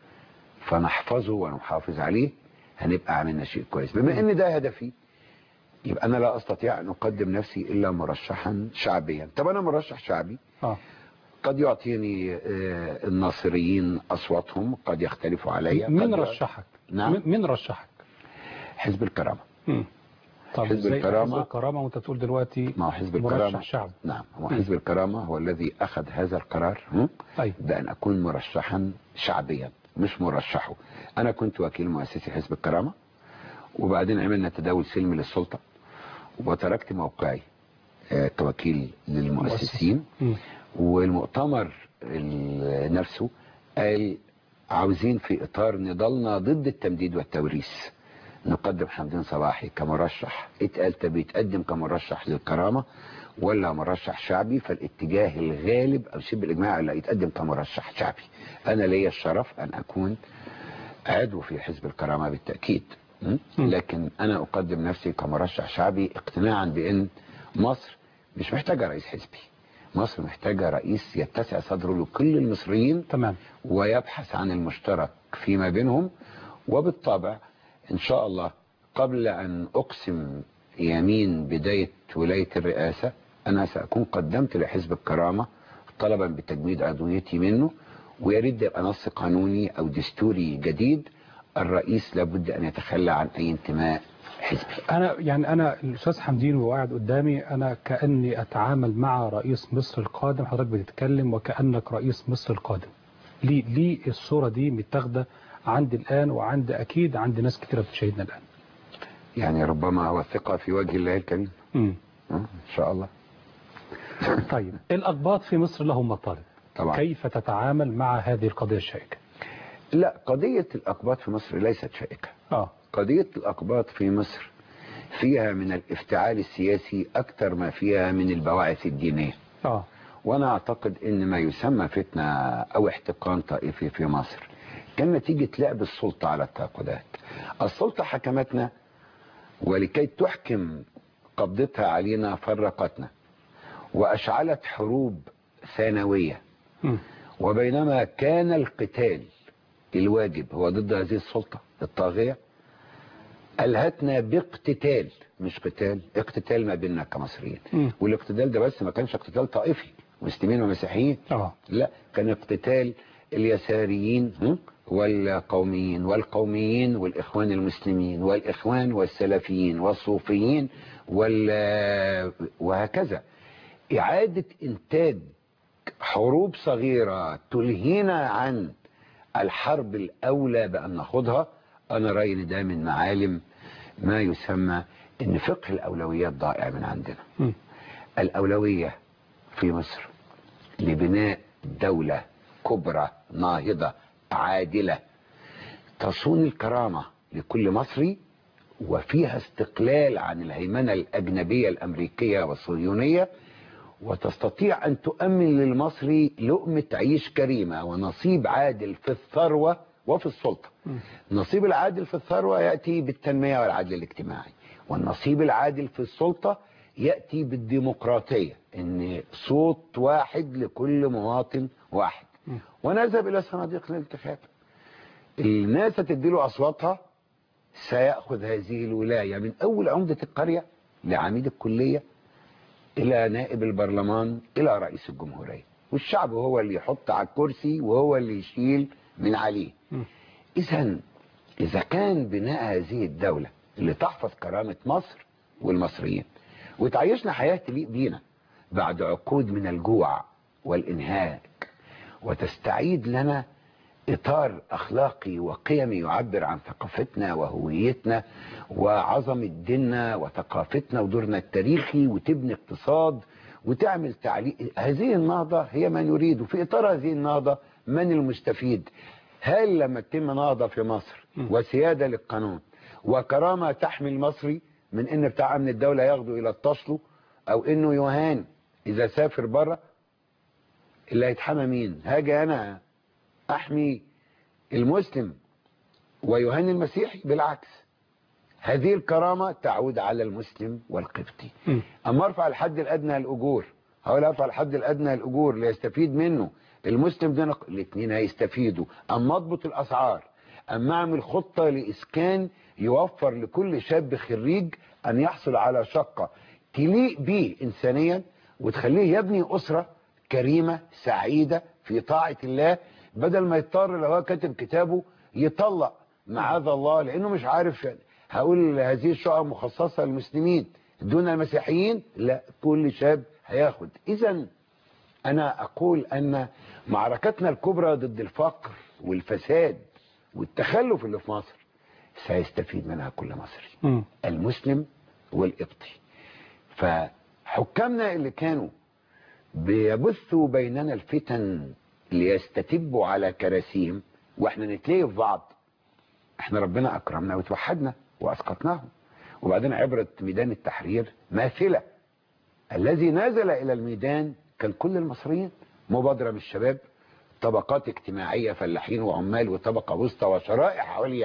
فنحفظه ونحافظ عليه هنبقى عملنا شيء كويس بما ان ده هدفي يبقى انا لا استطيع ان اقدم نفسي الا مرشحا شعبيا طب انا مرشح شعبي اه قد يعطيني آه، الناصريين اصواتهم قد يختلفوا علي مين قد- رشحك نعم. مين- مين رشحك حزب الكرامه مم. طب حزب إزاي الكرامة. حزب الكرامه وانت تقول دلوقتي ما هو حزب مرشح الكرامه شعب نعم هو حزب الكرامه هو الذي اخذ هذا القرار هم؟ ايوه بأن أكون مرشحا شعبيا مش مرشحه أنا كنت وكيل مؤسسي حزب الكرامة وبعدين عملنا تداول سلمي للسلطة وتركت موقعي آه، كوكيل للمؤسسين مم. والمؤتمر ال- نفسه قال عاوزين في إطار نضالنا ضد التمديد والتوريث نقدم حمدين صباحي كمرشح اتقال طب يتقدم كمرشح للكرامة ولا مرشح شعبي فالاتجاه الغالب او شبه الاجماع لا يتقدم كمرشح شعبي انا ليا الشرف ان اكون عضو في حزب الكرامة بالتأكيد م? م. لكن انا اقدم نفسي كمرشح شعبي اقتناعا بان مصر مش محتاجة رئيس حزبي مصر محتاجة رئيس يتسع صدره لكل المصريين تمام ويبحث عن المشترك فيما بينهم وبالطبع ان شاء الله قبل ان اقسم يمين بداية ولاية الرئاسة انا ساكون قدمت لحزب الكرامة طلبا بتجميد عضويتي منه ويا ريت ده يبقى نص قانوني او دستوري جديد الرئيس لابد ان يتخلى عن اي انتماء حزبي انا يعني انا الاستاذ حمدين وقاعد قدامي انا كاني اتعامل مع رئيس مصر القادم حضرتك بتتكلم وكانك رئيس مصر القادم ليه ليه الصوره دي متاخده عندي الان وعند اكيد عند ناس كتيره بتشاهدنا الان يعني ربما هو الثقة في وجه الله الكريم مم. م? ان شاء الله طيب الاقباط في مصر لهم مطالب طبعا كيف تتعامل مع هذه القضيه الشائكه لا قضية الأقباط في مصر ليست شائكة اه قضية الأقباط في مصر فيها من الافتعال السياسي أكثر ما فيها من البواعث الدينية اه وأنا أعتقد أن ما يسمى فتنة أو احتقان طائفي في مصر كان نتيجة لعب السلطة على التعاقدات السلطة حكمتنا ولكي تحكم قبضتها علينا فرقتنا وأشعلت حروب ثانوية مم. وبينما كان القتال الواجب هو ضد هذه السلطة الطاغية ألهتنا باقتتال مش قتال اقتتال ما بيننا كمصريين مم. والاقتتال ده بس ما كانش اقتتال طائفي مسلمين ومسيحيين اه لا كان اقتتال اليساريين هم؟ والقوميين والقوميين والإخوان المسلمين والإخوان والسلفيين والصوفيين وال... وهكذا إعادة إنتاج حروب صغيرة تلهينا عن الحرب الأولى بأن ناخدها أنا رأيي إن ده من معالم ما يسمى إن فقه الأولويات ضائع من عندنا مم. الأولوية في مصر لبناء دولة كبرى ناهضة عادلة تصون الكرامة لكل مصري وفيها استقلال عن الهيمنة الأجنبية الأمريكية والصهيونية وتستطيع أن تؤمن للمصري لقمة عيش كريمة ونصيب عادل في الثروة وفي السلطة النصيب العادل في الثروة يأتي بالتنمية والعدل الاجتماعي والنصيب العادل في السلطة يأتي بالديمقراطية ان صوت واحد لكل مواطن واحد ونذهب الى صناديق الانتخاب الناس هتديله اصواتها سيأخذ هذه الولاية من اول عمدة القرية لعميد الكلية الى نائب البرلمان الى رئيس الجمهورية والشعب هو اللي يحط على الكرسي وهو اللي يشيل من عليه اذا اذا كان بناء هذه الدولة اللي تحفظ كرامة مصر والمصريين وتعيشنا حياة تليق بينا بعد عقود من الجوع والإنهاك وتستعيد لنا إطار أخلاقي وقيمي يعبر عن ثقافتنا وهويتنا وعظمة ديننا وثقافتنا ودورنا التاريخي وتبني اقتصاد وتعمل تعليق هذه النهضة هي ما نريد وفي إطار هذه النهضة من المستفيد هل لما تتم نهضة في مصر وسيادة للقانون وكرامة تحمي المصري من ان بتاع امن الدولة ياخده الى التصله او انه يهان اذا سافر بره اللي هيتحمى مين هاجي انا احمي المسلم ويهان المسيحي بالعكس هذه الكرامة تعود على المسلم والقبطي مم. اما ارفع الحد الادنى للاجور هقول ارفع الحد الادنى للاجور ليستفيد منه المسلم دون الاثنين هيستفيدوا اما اضبط الاسعار اما اعمل خطة لاسكان يوفر لكل شاب خريج ان يحصل على شقة تليق به انسانيا وتخليه يبني اسرة كريمة سعيدة في طاعة الله بدل ما يضطر لو هو كاتب كتابه يطلق معاذ الله لانه مش عارف هقول هذه الشقة مخصصة للمسلمين دون المسيحيين لا كل شاب هياخد اذا انا اقول ان معركتنا الكبرى ضد الفقر والفساد والتخلف اللي في مصر سيستفيد منها كل مصري مم. المسلم والقبطي فحكامنا اللي كانوا بيبثوا بيننا الفتن ليستتبوا على كراسيهم واحنا نتلاقي في بعض احنا ربنا اكرمنا وتوحدنا واسقطناهم وبعدين عبرة ميدان التحرير ماثلة الذي نزل الى الميدان كان كل المصريين مبادرة من الشباب طبقات اجتماعية فلاحين وعمال وطبقة وسطى وشرائح عليا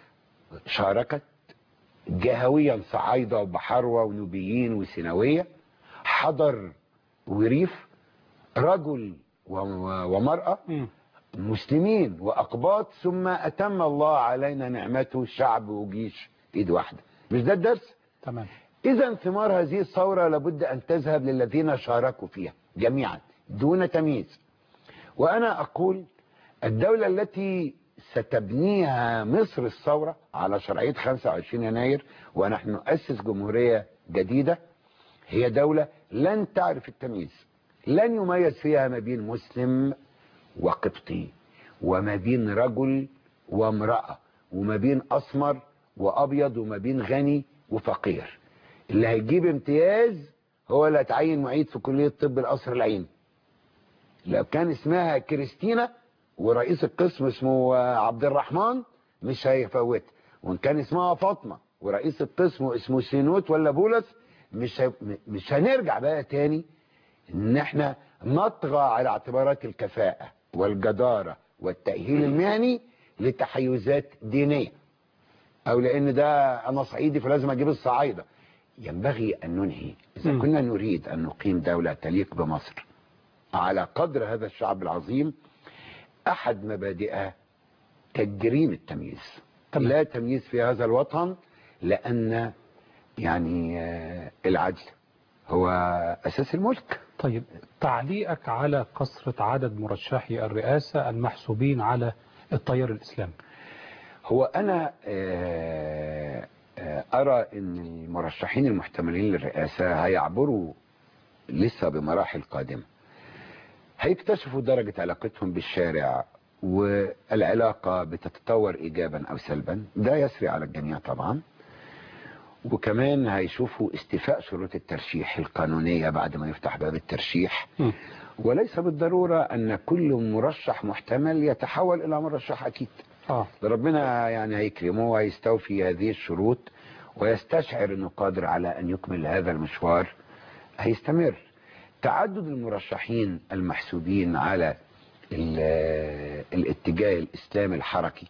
شاركت جهويا صعايدة وبحروة ونوبيين وسيناوية حضر وريف رجل و- ومرأة مم. مسلمين وأقباط ثم أتم الله علينا نعمته شعب وجيش إيد واحدة مش ده الدرس تمام إذا ثمار هذه الثورة لابد أن تذهب للذين شاركوا فيها جميعا دون تمييز وأنا أقول الدولة التي ستبنيها مصر الثورة على شرعية 25 يناير ونحن نؤسس جمهورية جديدة هي دولة لن تعرف التمييز لن يميز فيها ما بين مسلم وقبطي وما بين رجل وامرأة وما بين أسمر وأبيض وما بين غني وفقير اللي هيجيب امتياز هو اللي هتعين معيد في كلية طب القصر العيني لو كان اسمها كريستينا ورئيس القسم اسمه آه، عبد الرحمن مش هيفوت وان كان اسمها فاطمة ورئيس القسم اسمه سينوت ولا بولس مش هي... مش هنرجع بقى تاني ان احنا نطغى على اعتبارات الكفاءة والجدارة والتأهيل المهني لتحيزات دينية او لان ده انا صعيدي فلازم اجيب الصعايدة ينبغي ان ننهي اذا مم. كنا نريد ان نقيم دولة تليق بمصر على قدر هذا الشعب العظيم احد مبادئها تجريم التمييز تمام. لا تمييز في هذا الوطن لان يعني آه، العدل هو أساس الملك طيب تعليقك على كثرة عدد مرشحي الرئاسة المحسوبين على التيار الإسلامي هو أنا آه، آه، أرى أن المرشحين المحتملين للرئاسة هيعبروا لسه بمراحل قادمة هيكتشفوا درجة علاقتهم بالشارع والعلاقة بتتطور إيجابا أو سلبا ده يسري على الجميع طبعا وكمان هيشوفوا استيفاء شروط الترشيح القانونية بعد ما يفتح باب الترشيح م. وليس بالضرورة أن كل مرشح محتمل يتحول إلى مرشح أكيد آه. ربنا يعني هيكرمه ويستوفي هذه الشروط ويستشعر أنه قادر على أن يكمل هذا المشوار هيستمر تعدد المرشحين المحسوبين على ال- الاتجاه الإسلامي الحركي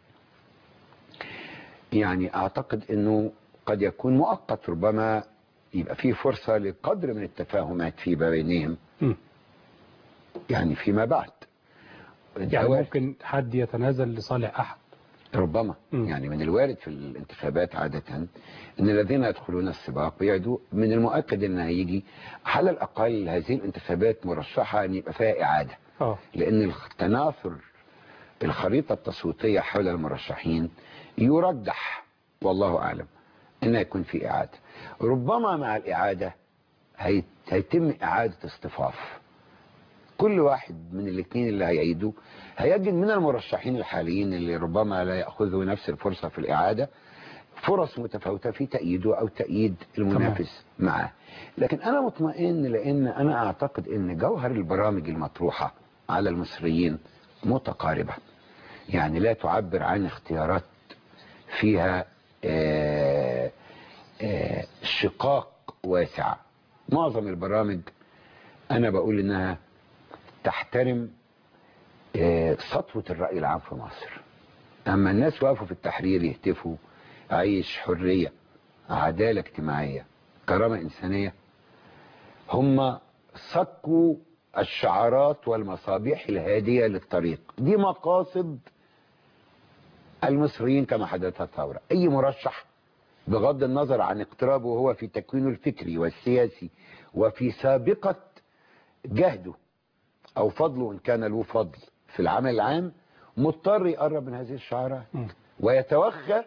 يعني أعتقد أنه قد يكون مؤقت ربما يبقى فيه فرصة لقدر من التفاهمات في بينهم م. يعني فيما بعد يعني الدوائر- ممكن حد يتنازل لصالح أحد ربما مم. يعني من الوارد في الانتخابات عادة ان الذين يدخلون السباق بيعدوا من المؤكد ان هيجي على الاقل هذه الانتخابات مرشحة ان يبقى فيها اعادة آه. لان التناثر الخريطة التصويتية حول المرشحين يرجح والله اعلم ان يكون في اعادة ربما مع الاعادة هيت- هيتم اعادة اصطفاف كل واحد من الاثنين اللي هيعيدوا هيجد من المرشحين الحاليين اللي ربما لا يأخذوا نفس الفرصة في الإعادة فرص متفاوتة في تأييده أو تأييد المنافس معه لكن أنا مطمئن لأن أنا أعتقد أن جوهر البرامج المطروحة على المصريين متقاربة يعني لا تعبر عن اختيارات فيها آه، آه، شقاق واسع معظم البرامج أنا بقول إنها تحترم آه، سطوة الرأي العام في مصر أما الناس وقفوا في التحرير يهتفوا عيش حرية عدالة اجتماعية كرامة إنسانية هم صكوا الشعارات والمصابيح الهادية للطريق دي مقاصد المصريين كما حدثت الثورة أي مرشح بغض النظر عن اقترابه هو في تكوينه الفكري والسياسي وفي سابقة جهده او فضله ان كان له فضل في العمل العام مضطر يقرب من هذه الشعارات م. ويتوخى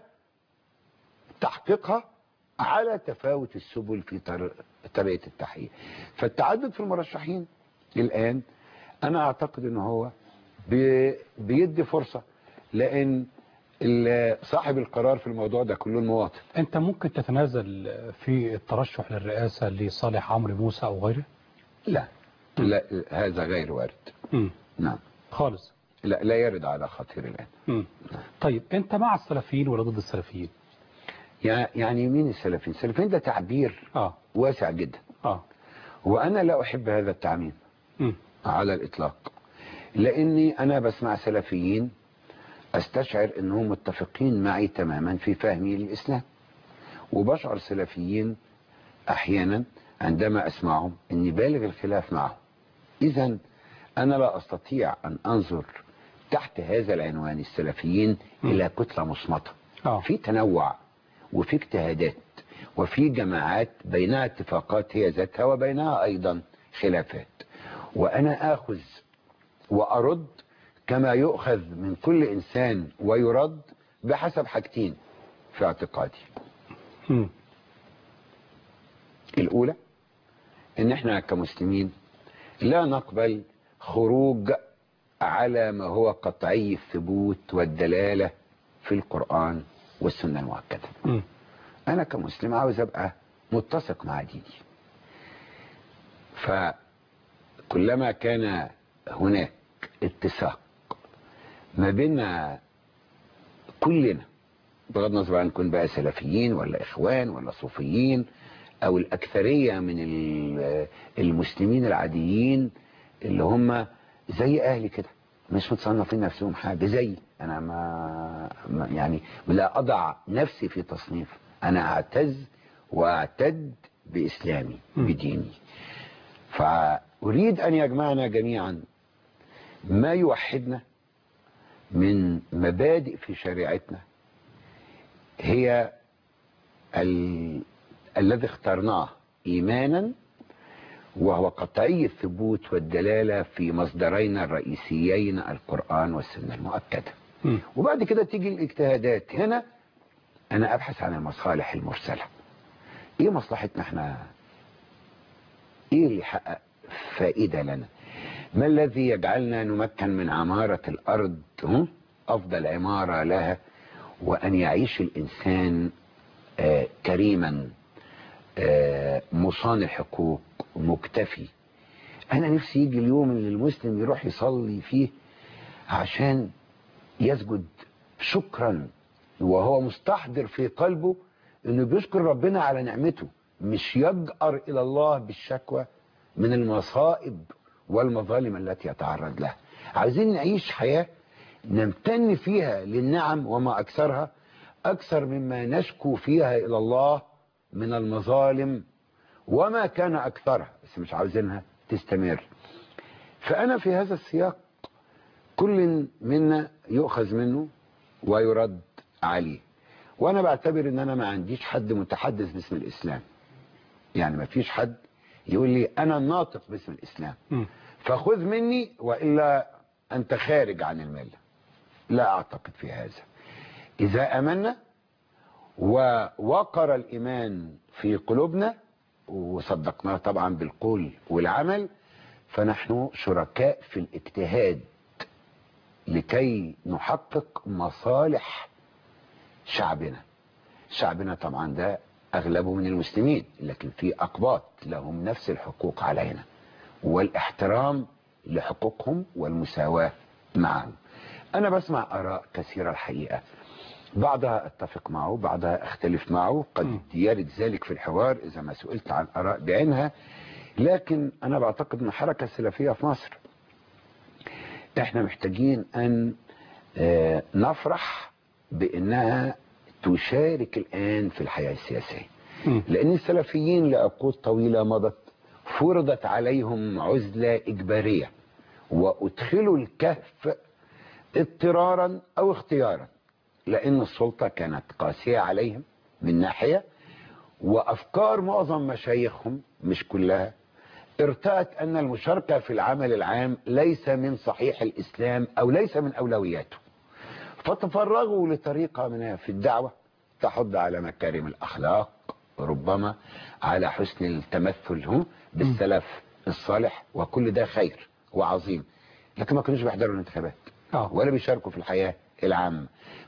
تحقيقها على تفاوت السبل في طر- طريقة التحقيق فالتعدد في المرشحين الآن أنا أعتقد أنه هو بي- بيدي فرصة لأن ال- صاحب القرار في الموضوع ده كله المواطن أنت ممكن تتنازل في الترشح للرئاسة لصالح عمرو موسى أو غيره لا لا هذا غير وارد م. نعم خالص لا, لا يرد على خطير الآن م. طيب أنت مع السلفيين ولا ضد السلفيين يع- يعني مين السلفيين السلفيين ده تعبير آه واسع جدا آه وأنا لا أحب هذا التعميم م. على الإطلاق لأني أنا بسمع سلفيين أستشعر أنهم متفقين معي تماما في فهمي للإسلام وبشعر سلفيين أحيانا عندما أسمعهم أني بالغ الخلاف معهم إذا أنا لا أستطيع أن أنظر تحت هذا العنوان السلفيين م. إلى كتلة مصمتة آه في تنوع وفي اجتهادات وفي جماعات بينها اتفاقات هي ذاتها وبينها أيضا خلافات وأنا آخذ وأرد كما يؤخذ من كل إنسان ويرد بحسب حاجتين في اعتقادي م. الأولى إن إحنا كمسلمين لا نقبل خروج على ما هو قطعي الثبوت والدلالة في القرآن والسنة المؤكدة م. أنا كمسلم عاوز أبقى متسق مع ديني فكلما كان هناك اتساق ما بين كلنا بغض النظر عن نكون بقى سلفيين ولا إخوان ولا صوفيين أو الأكثرية من ال- المسلمين العاديين اللي هم زي أهلي كده مش متصنفين نفسهم حاجة زي أنا ما ما- يعني لا أضع نفسي في تصنيف أنا أعتز وأعتد بإسلامي م. بديني فأريد أن يجمعنا جميعا ما يوحدنا من مبادئ في شريعتنا هي ال... الذي اخترناه إيمانا وهو قطعي الثبوت والدلالة في مصدرين الرئيسيين القرآن والسنة المؤكدة مم. وبعد كده تيجي الاجتهادات هنا أنا أبحث عن المصالح المرسلة إيه مصلحتنا إحنا إيه اللي يحقق فائدة لنا ما الذي يجعلنا نمكن من عمارة الأرض هم؟ أفضل عمارة لها وأن يعيش الإنسان آه كريما آه مصان الحقوق مكتفي أنا نفسي يجي اليوم اللي المسلم يروح يصلي فيه عشان يسجد شكرا وهو مستحضر في قلبه انه بيشكر ربنا على نعمته مش يجأر الى الله بالشكوى من المصائب والمظالم التي يتعرض لها عايزين نعيش حياة نمتن فيها للنعم وما اكثرها اكثر مما نشكو فيها الى الله من المظالم وما كان اكثرها بس مش عاوزينها تستمر فانا في هذا السياق كل منا يؤخذ منه ويرد عليه وانا بعتبر ان انا ما عنديش حد متحدث باسم الاسلام يعني ما فيش حد يقول لي انا الناطق باسم الاسلام مم. فخذ مني والا انت خارج عن المله لا اعتقد في هذا اذا امنا ووقر الايمان في قلوبنا وصدقناه طبعا بالقول والعمل فنحن شركاء في الاجتهاد لكي نحقق مصالح شعبنا شعبنا طبعا ده اغلبه من المسلمين لكن في اقباط لهم نفس الحقوق علينا والاحترام لحقوقهم والمساواة معهم انا بسمع اراء كثيرة الحقيقة بعضها اتفق معه بعضها اختلف معه قد يرد ذلك في الحوار اذا ما سئلت عن اراء بعينها لكن انا بعتقد ان الحركة السلفية في مصر احنا محتاجين ان آه، نفرح بانها تشارك الان في الحياة السياسية مم. لان السلفيين لعقود طويلة مضت فرضت عليهم عزلة اجبارية وادخلوا الكهف اضطرارا او اختيارا لان السلطة كانت قاسية عليهم من ناحية وافكار معظم مشايخهم مش كلها ارتأت ان المشاركة في العمل العام ليس من صحيح الاسلام او ليس من اولوياته فتفرغوا لطريقة منها في الدعوة تحض على مكارم الاخلاق ربما على حسن التمثل هم بالسلف الصالح وكل ده خير وعظيم لكن ما كانوش بيحضروا الانتخابات آه. ولا بيشاركوا في الحياة العامة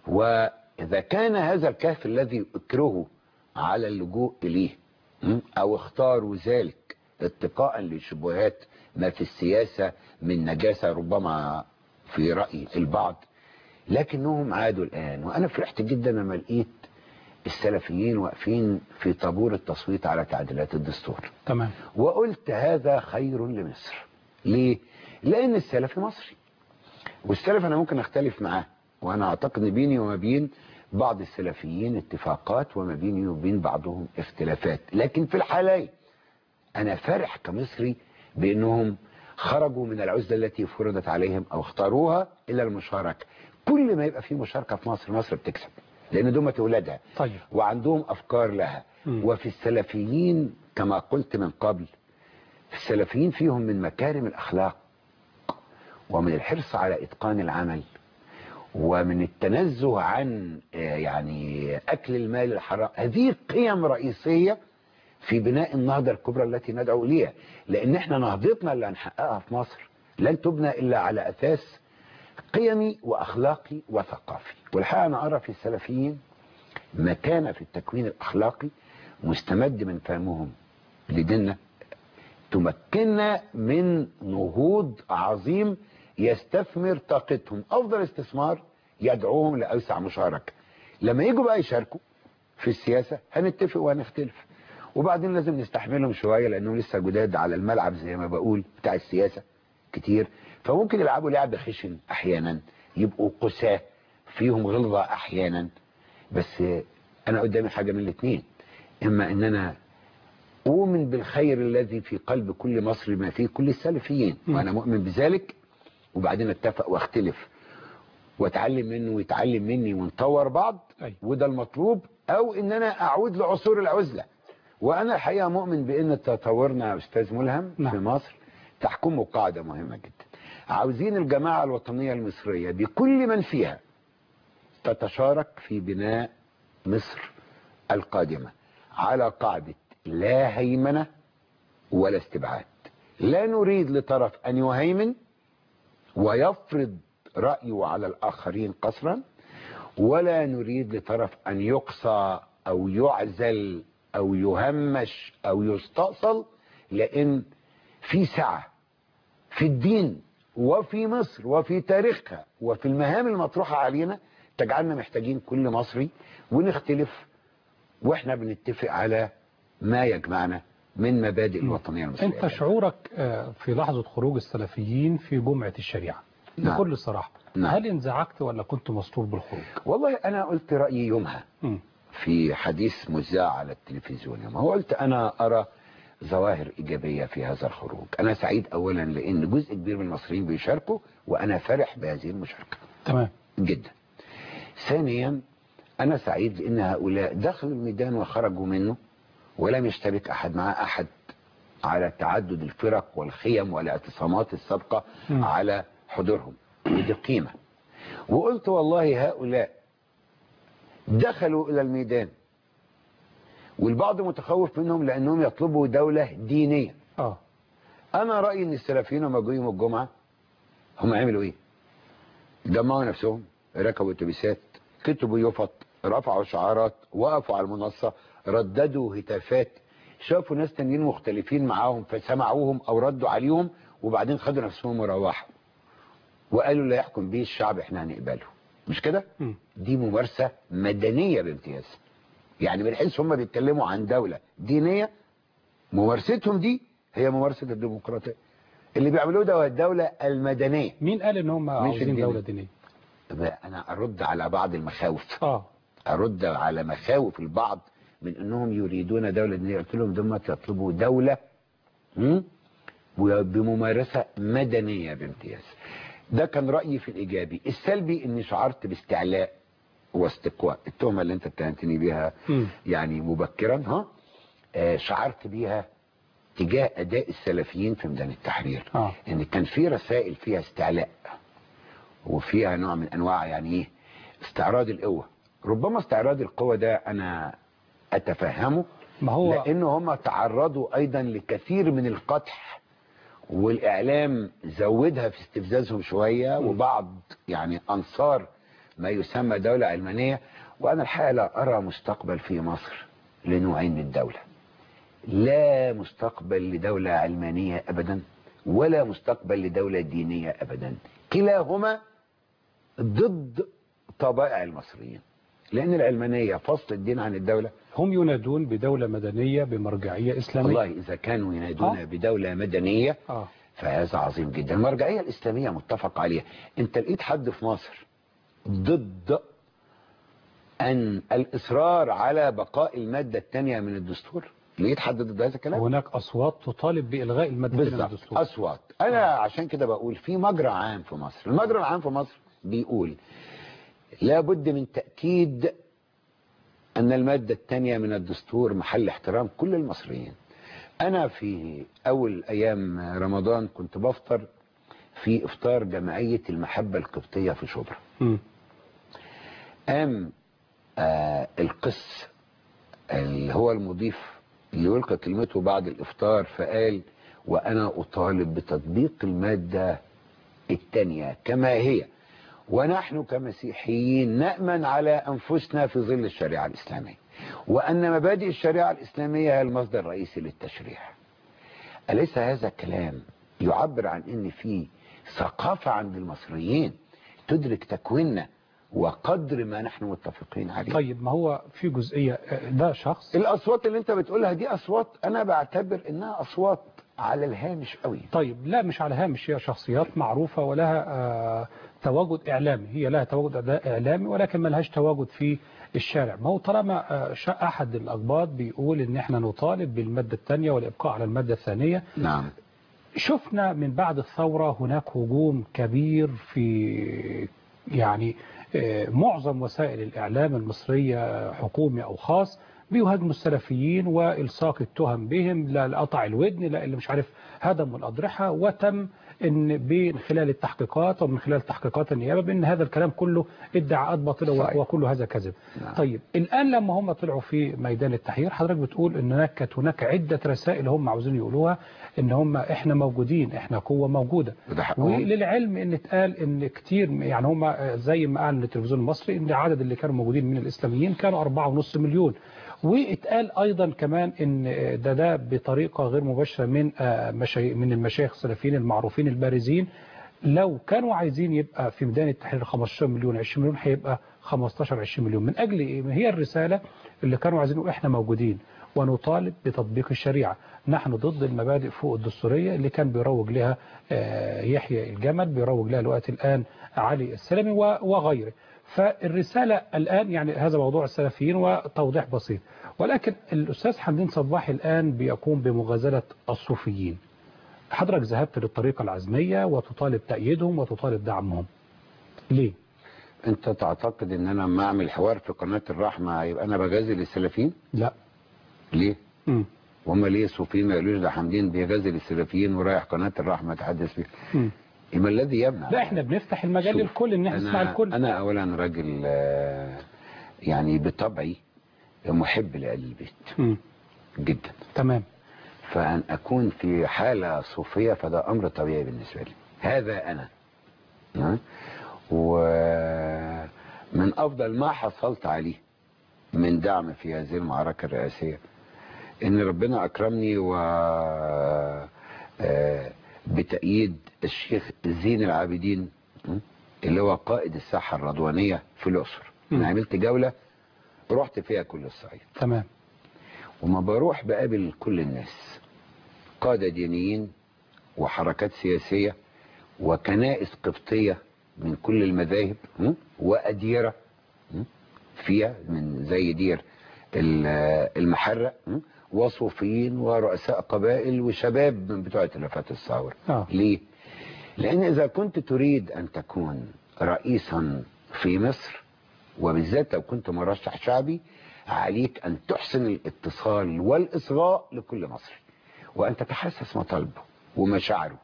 وإذا كان هذا الكهف الذي أكره على اللجوء إليه م? أو اختاروا ذلك اتقاء لشبهات ما في السياسة من نجاسة ربما في رأي البعض لكنهم عادوا الآن وأنا فرحت جدا لما لقيت السلفيين واقفين في طابور التصويت على تعديلات الدستور تمام وقلت هذا خير لمصر ليه؟ لأن السلفي مصري والسلف أنا ممكن أختلف معاه وأنا أعتقد إن بيني وما بين بعض السلفيين اتفاقات وما بيني وبين بعضهم اختلافات لكن في الحالين أنا فرح كمصري بأنهم خرجوا من العزلة التي فرضت عليهم أو اختاروها إلى المشاركة كل ما يبقى في مشاركة في مصر مصر بتكسب لأن دول أولادها طيب وعندهم أفكار لها مم. وفي السلفيين كما قلت من قبل السلفيين فيهم من مكارم الأخلاق ومن الحرص على إتقان العمل ومن التنزه عن آه، يعني أكل المال الحرام هذه قيم رئيسية في بناء النهضة الكبرى التي ندعو إليها لأن احنا نهضتنا اللي هنحققها في مصر لن تبنى إلا على أساس قيمي وأخلاقي وثقافي والحقيقة أنا أرى في السلفيين مكانة في التكوين الأخلاقي مستمد من فهمهم لديننا تمكننا من نهوض عظيم يستثمر طاقتهم أفضل استثمار يدعوهم لأوسع مشاركة لما يجوا بقى يشاركوا في السياسة هنتفق وهنختلف وبعدين لازم نستحملهم شوية لأنهم لسه جداد على الملعب زي ما بقول بتاع السياسة كتير فممكن يلعبوا لعب خشن أحيانا يبقوا قساة فيهم غلظة أحيانا بس أنا قدامي حاجة من الاثنين إما إن أنا أؤمن بالخير الذي في قلب كل مصري ما فيه كل السلفيين م. وأنا مؤمن بذلك وبعدين اتفق واختلف واتعلم منه ويتعلم مني ونطور بعض أي. وده المطلوب او ان انا اعود لعصور العزلة وانا الحقيقه مؤمن بان تطورنا يا استاذ ملهم نعم. في مصر تحكمه قاعده مهمه جدا عاوزين الجماعه الوطنيه المصريه بكل من فيها تتشارك في بناء مصر القادمه على قاعده لا هيمنه ولا استبعاد لا نريد لطرف ان يهيمن ويفرض رايه على الاخرين قسرا ولا نريد لطرف ان يقصى او يعزل او يهمش او يستأصل لان في سعة في الدين وفي مصر وفي تاريخها وفي المهام المطروحة علينا تجعلنا محتاجين كل مصري ونختلف واحنا بنتفق على ما يجمعنا من مبادئ الوطنية المصرية انت شعورك آه، في لحظة خروج السلفيين في جمعة الشريعة نعم. بكل صراحة نعم. هل انزعجت ولا كنت مسرور بالخروج والله انا قلت رأيي يومها مم. في حديث مذاع على التلفزيون يوم هو قلت انا ارى ظواهر ايجابيه في هذا الخروج انا سعيد اولا لان جزء كبير من المصريين بيشاركوا وانا فرح بهذه المشاركه تمام جدا ثانيا انا سعيد لان هؤلاء دخلوا الميدان وخرجوا منه ولم يشتبك احد مع احد على تعدد الفرق والخيم والاعتصامات السابقه مم. على حضورهم ودي قيمه وقلت والله هؤلاء دخلوا الى الميدان والبعض متخوف منهم لانهم يطلبوا دوله دينيه اه انا رايي ان السلفيين لما جوا يوم الجمعه هم عملوا ايه جمعوا نفسهم ركبوا اتوبيسات كتبوا يفط رفعوا شعارات وقفوا على المنصه رددوا هتافات شافوا ناس تانيين مختلفين معاهم فسمعوهم او ردوا عليهم وبعدين خدوا نفسهم وروحوا وقالوا لا يحكم به الشعب احنا هنقبله مش كده مم. دي ممارسه مدنيه بامتياز يعني بنحس هم بيتكلموا عن دوله دينيه ممارستهم دي هي ممارسه الديمقراطيه اللي بيعملوه ده هو الدوله المدنيه مين قال ان هم عاوزين الدين. دولة دينية طب انا ارد على بعض المخاوف اه ارد على مخاوف البعض من انهم يريدون دوله دينيه قلت لهم دول يطلبوا دوله م? وبممارسه مدنيه بامتياز ده كان رايي في الايجابي السلبي اني شعرت باستعلاء واستقواء التهمه اللي انت اتهمتني بيها مم. يعني مبكرا ها آه شعرت بيها تجاه اداء السلفيين في ميدان التحرير آه. ان كان في رسائل فيها استعلاء وفيها نوع من انواع يعني ايه استعراض القوه ربما استعراض القوه ده انا اتفهمه ما هو لان هم تعرضوا ايضا لكثير من القدح والاعلام زودها في استفزازهم شويه وبعض يعني انصار ما يسمى دوله علمانيه وانا الحقيقه لا ارى مستقبل في مصر لنوعين من الدوله لا مستقبل لدوله علمانيه ابدا ولا مستقبل لدوله دينيه ابدا كلاهما ضد طبائع المصريين لان العلمانيه فصل الدين عن الدوله هم ينادون بدولة مدنية بمرجعية إسلامية والله إذا كانوا ينادون آه. بدولة مدنية اه فهذا عظيم جدا المرجعية الإسلامية متفق عليها أنت لقيت حد في مصر ضد أن الإصرار على بقاء المادة الثانية من الدستور لقيت حد ضد هذا الكلام هناك أصوات تطالب بإلغاء المادة من بالظبط الدستور أصوات أنا عشان كده بقول في مجرى عام في مصر المجرى العام في مصر بيقول لابد من تأكيد أن المادة الثانية من الدستور محل احترام كل المصريين أنا في أول أيام رمضان كنت بفطر في إفطار جمعية المحبة القبطية في شبرا مم. قام آه القس اللي هو المضيف اللي يلقى كلمته بعد الإفطار فقال وأنا أطالب بتطبيق المادة الثانية كما هي ونحن كمسيحيين نأمن على أنفسنا في ظل الشريعة الإسلامية وأن مبادئ الشريعة الإسلامية هي المصدر الرئيسي للتشريع أليس هذا الكلام يعبر عن أن في ثقافة عند المصريين تدرك تكويننا وقدر ما نحن متفقين عليه طيب ما هو في جزئية آه، ده شخص الأصوات اللي أنت بتقولها دي أصوات أنا بعتبر إنها أصوات على الهامش قوي طيب لا مش على هامش هي شخصيات معروفة ولها آه، تواجد إعلامي هي لها تواجد أداء إعلامي ولكن ما لهاش تواجد في الشارع ما هو طالما آه، شا- أحد الأقباط بيقول إن إحنا نطالب بالمادة الثانية والإبقاء على المادة الثانية نعم شفنا من بعد الثورة هناك هجوم كبير في يعني آه، معظم وسائل الإعلام المصرية حكومي أو خاص بيهاجموا السلفيين والصاق التهم بهم لا اللي قطع الودن لا اللي مش عارف هدموا الاضرحه وتم ان من خلال التحقيقات ومن خلال تحقيقات النيابه بان هذا الكلام كله ادعاءات باطله صحيح. وكل هذا كذب. نعم. طيب الان لما هم طلعوا في ميدان التحرير حضرتك بتقول ان هناك كانت هناك عده رسائل هم عاوزين يقولوها ان هم احنا موجودين احنا قوه موجوده وده حقهم. وللعلم ان اتقال ان كتير يعني هم زي ما قال التلفزيون المصري ان العدد اللي كانوا موجودين من الاسلاميين كانوا 4.5 مليون واتقال ايضا كمان ان ده ده بطريقه غير مباشره من آه، مشاي من المشايخ السلفيين المعروفين البارزين لو كانوا عايزين يبقى في ميدان التحرير 15 مليون 20 مليون هيبقى 15 20 مليون من اجل ايه؟ ما هي الرساله اللي كانوا عايزين احنا موجودين ونطالب بتطبيق الشريعه نحن ضد المبادئ فوق الدستوريه اللي كان بيروج لها آه، يحيى الجمل بيروج لها الوقت الان علي السلمي و- وغيره فالرساله الان يعني هذا موضوع السلفيين وتوضيح بسيط ولكن الاستاذ حمدين صباحي الان بيقوم بمغازله الصوفيين حضرتك ذهبت للطريقه العزميه وتطالب تأييدهم وتطالب دعمهم ليه؟ انت تعتقد ان انا لما اعمل حوار في قناه الرحمه يبقى انا بغازل السلفيين لا ليه مم. وهم ليه الصوفيين ما يقولوش ده حمدين بيغازل السلفيين ورايح قناه الرحمه يتحدث فيها مم. ما الذي يمنع لا احنا بنفتح المجال شوف، للكل ان احنا نسمع أنا, الكل انا اولا راجل آه، يعني بطبعي محب لآل البيت مم. جدا تمام فأن أكون في حالة صوفية فده أمر طبيعي بالنسبة لي هذا أنا ها؟ ومن أفضل ما حصلت عليه من دعم في هذه المعركة الرئاسية إن ربنا أكرمني و آه، بتأييد الشيخ زين العابدين م? اللي هو قائد الساحة الرضوانية في الأقصر م. أنا عملت جولة رحت فيها كل الصعيد تمام وما بروح بقابل كل الناس قادة دينيين وحركات سياسية وكنائس قبطية من كل المذاهب م? وأديرة م? فيها من زي دير ال- المحرة م? وصوفيين ورؤساء قبائل وشباب من بتوع تلفات الثورة آه. ليه؟ لأن إذا كنت تريد أن تكون رئيسا في مصر وبالذات لو كنت مرشح شعبي عليك أن تحسن الاتصال والإصغاء لكل مصري وأن تتحسس مطالبه ومشاعره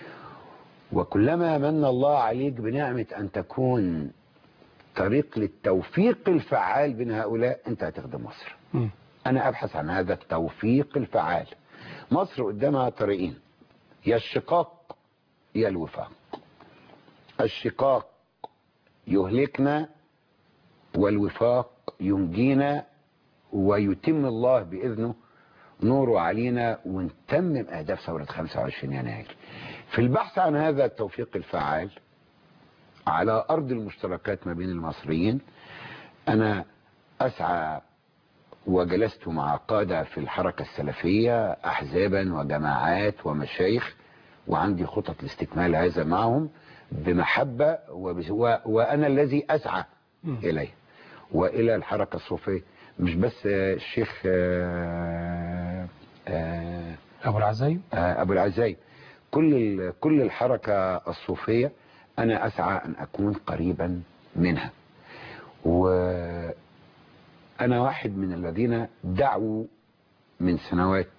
وكلما من الله عليك بنعمة أن تكون طريق للتوفيق الفعال بين هؤلاء أنت هتخدم مصر مم. أنا أبحث عن هذا التوفيق الفعال مصر قدامها طريقين يا الشقاق يا الوفاق الشقاق يهلكنا والوفاق ينجينا ويتم الله بإذنه نوره علينا ونتمم أهداف ثورة 25 يناير في البحث عن هذا التوفيق الفعال على أرض المشتركات ما بين المصريين أنا أسعى وجلست مع قادة في الحركة السلفية أحزابا وجماعات ومشايخ وعندي خطط لاستكمال هذا معهم بمحبة وبس- و- وأنا الذي أسعى مم. إليه وإلى الحركة الصوفية مش بس آه، الشيخ آه، آه، ابو العزايم آه، أبو العزاي كل ال- كل الحركة الصوفية أنا أسعى أن أكون قريبا منها وأنا واحد من الذين دعوا من سنوات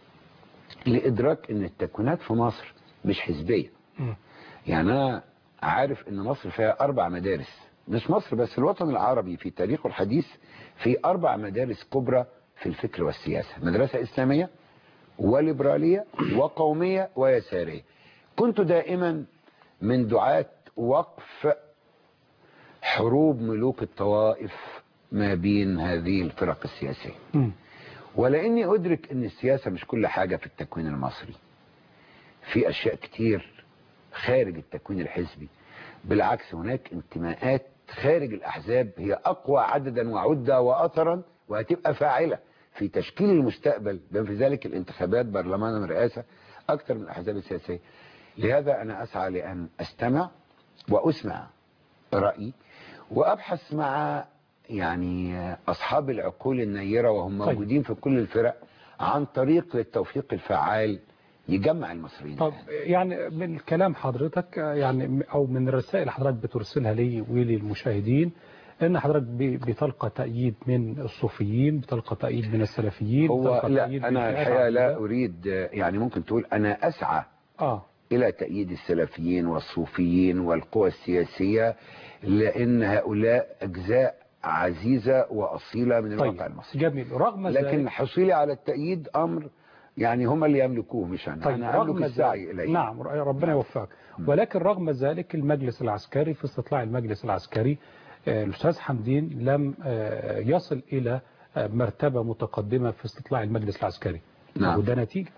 لإدراك أن التكوينات في مصر مش حزبية مم. يعني أنا عارف أن مصر فيها أربع مدارس مش مصر بس الوطن العربي في تاريخه الحديث في أربع مدارس كبرى في الفكر والسياسة مدرسة إسلامية وليبرالية وقومية ويسارية كنت دائما من دعاة وقف حروب ملوك الطوائف ما بين هذه الفرق السياسية مم. ولاني ادرك ان السياسة مش كل حاجة في التكوين المصري في اشياء كتير خارج التكوين الحزبي بالعكس هناك انتماءات خارج الاحزاب هي اقوى عددا وعدة واثرا وهتبقى فاعلة في تشكيل المستقبل بما في ذلك الانتخابات برلمان الرئاسة اكثر من الاحزاب السياسية لهذا انا اسعى لان استمع واسمع رأيي وابحث مع يعني اصحاب العقول النيرة وهم طيب. موجودين في كل الفرق عن طريق للتوفيق الفعال يجمع المصريين طب يعني من كلام حضرتك يعني او من الرسائل اللي حضرتك بترسلها لي وللمشاهدين لأن حضرتك ب- بتلقى تأييد من الصوفيين بتلقى تأييد من السلفيين هو بتلقى لا تأييد من انا فئات الحقيقه لا عديدة. اريد يعني ممكن تقول انا اسعى آه الى تأييد السلفيين والصوفيين والقوى السياسية لان هؤلاء اجزاء عزيزة واصيلة من الواقع طيب المصري جميل رغم لكن ذلك حصولي على التأييد امر يعني هم اللي يملكوه مش انا طيب انا رغم املك السعي ذلك اليه نعم ربنا يوفقك ولكن رغم ذلك المجلس العسكري في استطلاع المجلس العسكري آه، الأستاذ حمدين لم آه، يصل إلى آه، مرتبة متقدمة في استطلاع المجلس العسكري نعم. وده نتيجة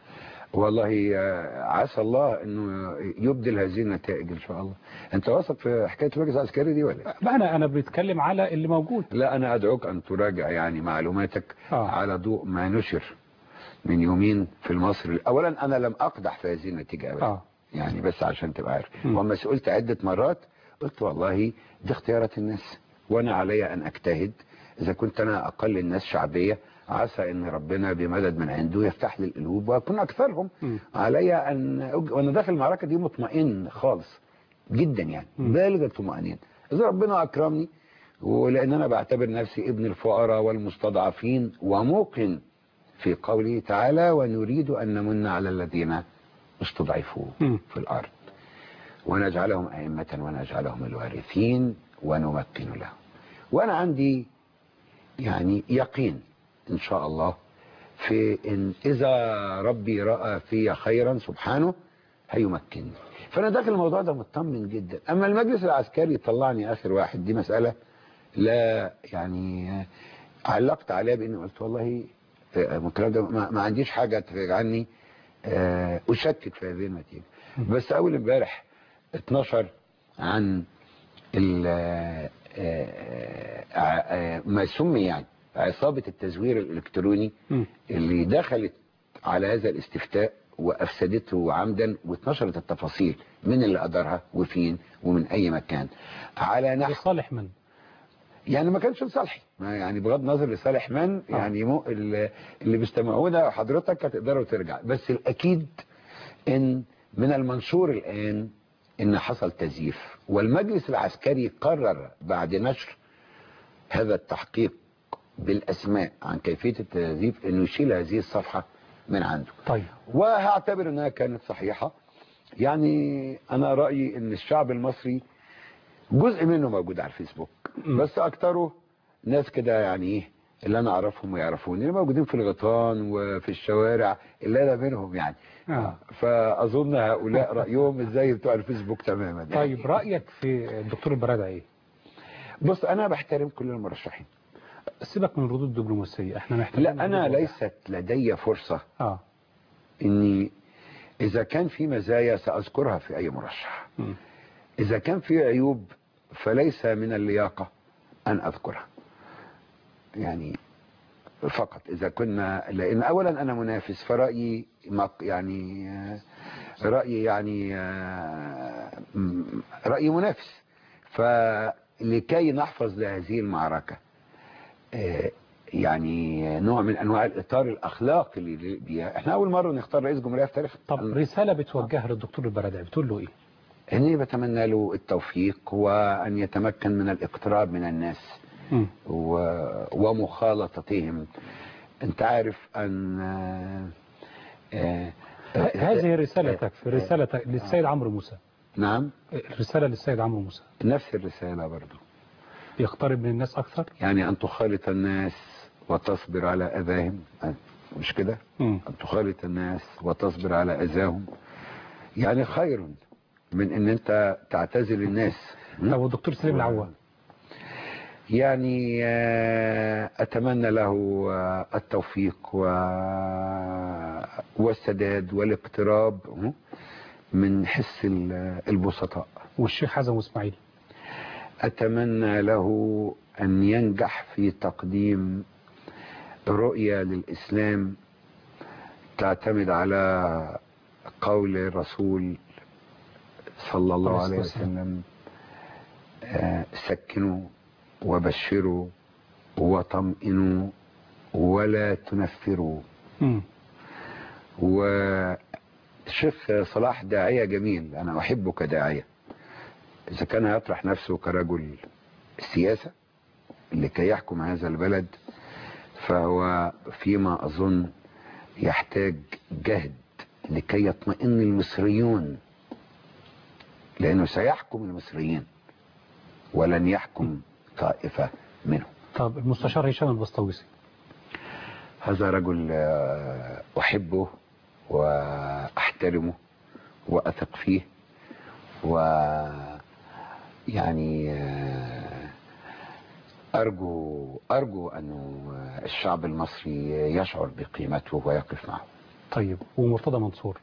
والله آه، عسى الله انه يبدل هذه النتائج ان شاء الله انت واثق في حكايه المجلس العسكري دي ولا إيه؟ ما أنا أنا بتكلم على اللي موجود لا انا ادعوك ان تراجع يعني معلوماتك آه. على ضوء ما نشر من يومين في المصري اولا انا لم اقدح في هذه النتيجه ابدا آه. يعني بس عشان تبقى عارف م. واما سئلت عده مرات قلت والله دي اختيارات الناس وانا علي ان اجتهد اذا كنت انا اقل الناس شعبيه عسى ان ربنا بمدد من عنده يفتح لي القلوب واكون اكثرهم م. علي ان أج... وانا داخل المعركه دي مطمئن خالص جدا يعني م. بالغ الطمانينه اذا ربنا اكرمني ولان انا بعتبر نفسي ابن الفقراء والمستضعفين وموقن في قوله تعالى ونريد ان نمن على الذين استضعفوا م. في الارض ونجعلهم ائمه ونجعلهم الوارثين ونمكن لهم وانا عندي يعني يقين ان شاء الله في ان اذا ربي راى في خيرا سبحانه هيمكنني فانا داخل الموضوع ده مطمن جدا اما المجلس العسكري طلعني اخر واحد دي مساله لا يعني علقت عليها باني قلت والله آه، من الكلام ده ما ما عنديش حاجه تجعلني آه، اشكك في هذه النتيجه بس اول امبارح 12 عن ال- آه، آه، آه، ما سمي يعني عصابه التزوير الالكتروني م. اللي دخلت على هذا الاستفتاء وافسدته عمدا واتنشرت التفاصيل من اللي ادارها وفين ومن اي مكان على نحو لصالح من يعني ما كانش لصالحي ما يعني بغض النظر لصالح من آه. يعني مو اللي اللي بيستمعونا حضرتك هتقدروا ترجع بس الاكيد ان من المنشور الان ان حصل تزييف والمجلس العسكري قرر بعد نشر هذا التحقيق بالاسماء عن كيفيه التزييف انه يشيل هذه الصفحه من عنده طيب وهعتبر انها كانت صحيحة يعني انا رأيي ان الشعب المصري جزء منه موجود على الفيسبوك م. بس اكتره ناس كده يعني ايه اللي انا اعرفهم ويعرفوني اللي موجودين في الغيطان وفي الشوارع اللي انا منهم يعني آه. فاظن هؤلاء رايهم ازاي بتوع الفيسبوك تماما يعني. طيب رأيك في الدكتور البرادة ايه بص انا بحترم كل المرشحين سيبك من الردود الدبلوماسية احنا محتاجين لا انا ردود ليست لدي فرصة اه اني اذا كان في مزايا ساذكرها في اي مرشح م. إذا كان في عيوب فليس من اللياقة أن أذكرها يعني فقط إذا كنا لأن أولا أنا منافس فرأيي مق- يعني آه، رأيي يعني آه، م- رأيي منافس فلكي نحفظ لهذه المعركة آه، يعني نوع من أنواع الإطار الأخلاقي اللي بيها احنا أول مرة نختار رئيس جمهورية في تاريخ طب رسالة بتوجهها للدكتور البرادعي بتقول له ايه اني بتمنى له التوفيق وان يتمكن من الاقتراب من الناس م. و... ومخالطتهم انت عارف ان آه، آه، ه- هذه رسالتك في رسالتك للسيد عمرو موسى نعم الرسالة للسيد عمرو موسى نفس الرسالة برضو يقترب من الناس أكثر يعني ان تخالط الناس وتصبر على اذاهم مش كده م. ان تخالط الناس وتصبر على اذاهم يعني خير من ان انت تعتزل الناس طب والدكتور سليم العوام يعني آه، أتمنى له آه، التوفيق و... والسداد والاقتراب من حس ال- البسطاء والشيخ حزم واسماعيل أتمنى له أن ينجح في تقديم رؤية للإسلام تعتمد على قول الرسول صلى الله عليه عليه الصلاة والسلام. وسلم آه، سكنوا وبشروا وطمئنوا ولا تنفروا م. والشيخ صلاح داعية جميل أنا أحبه كداعية إذا كان يطرح نفسه كرجل السياسة لكي يحكم هذا البلد فهو فيما أظن يحتاج جهد لكي يطمئن المصريون لأنه سيحكم المصريين ولن يحكم طائفة منهم طب المستشار هشام البسطويسي هذا رجل آه، أحبه وأحترمه وأثق فيه و يعني آه، أرجو أرجو أنه الشعب المصري يشعر بقيمته ويقف معه طيب ومرتضى منصور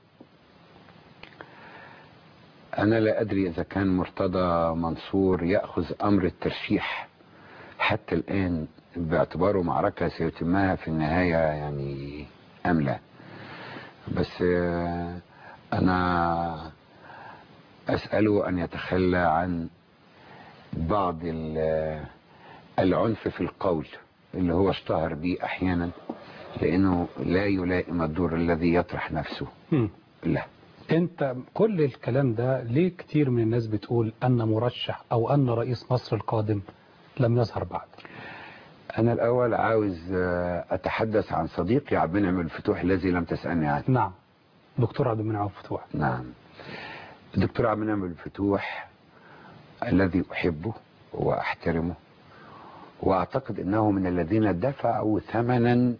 أنا لا أدري إذا كان مرتضى منصور يأخذ أمر الترشيح حتى الآن باعتباره معركة سيتمها في النهاية يعني أم لا بس آه، أنا أسأله أن يتخلى عن بعض ال- العنف في القول اللي هو اشتهر به أحيانا لأنه لا يلائم الدور الذي يطرح نفسه مم. لا انت كل الكلام ده ليه كتير من الناس بتقول ان مرشح او ان رئيس مصر القادم لم يظهر بعد أنا الأول عاوز آه، أتحدث عن صديقي عبد المنعم الفتوح الذي لم تسألني عنه نعم دكتور عبد المنعم فتوح نعم الدكتور عبد المنعم الفتوح الذي أحبه وأحترمه وأعتقد أنه من الذين دفعوا ثمنا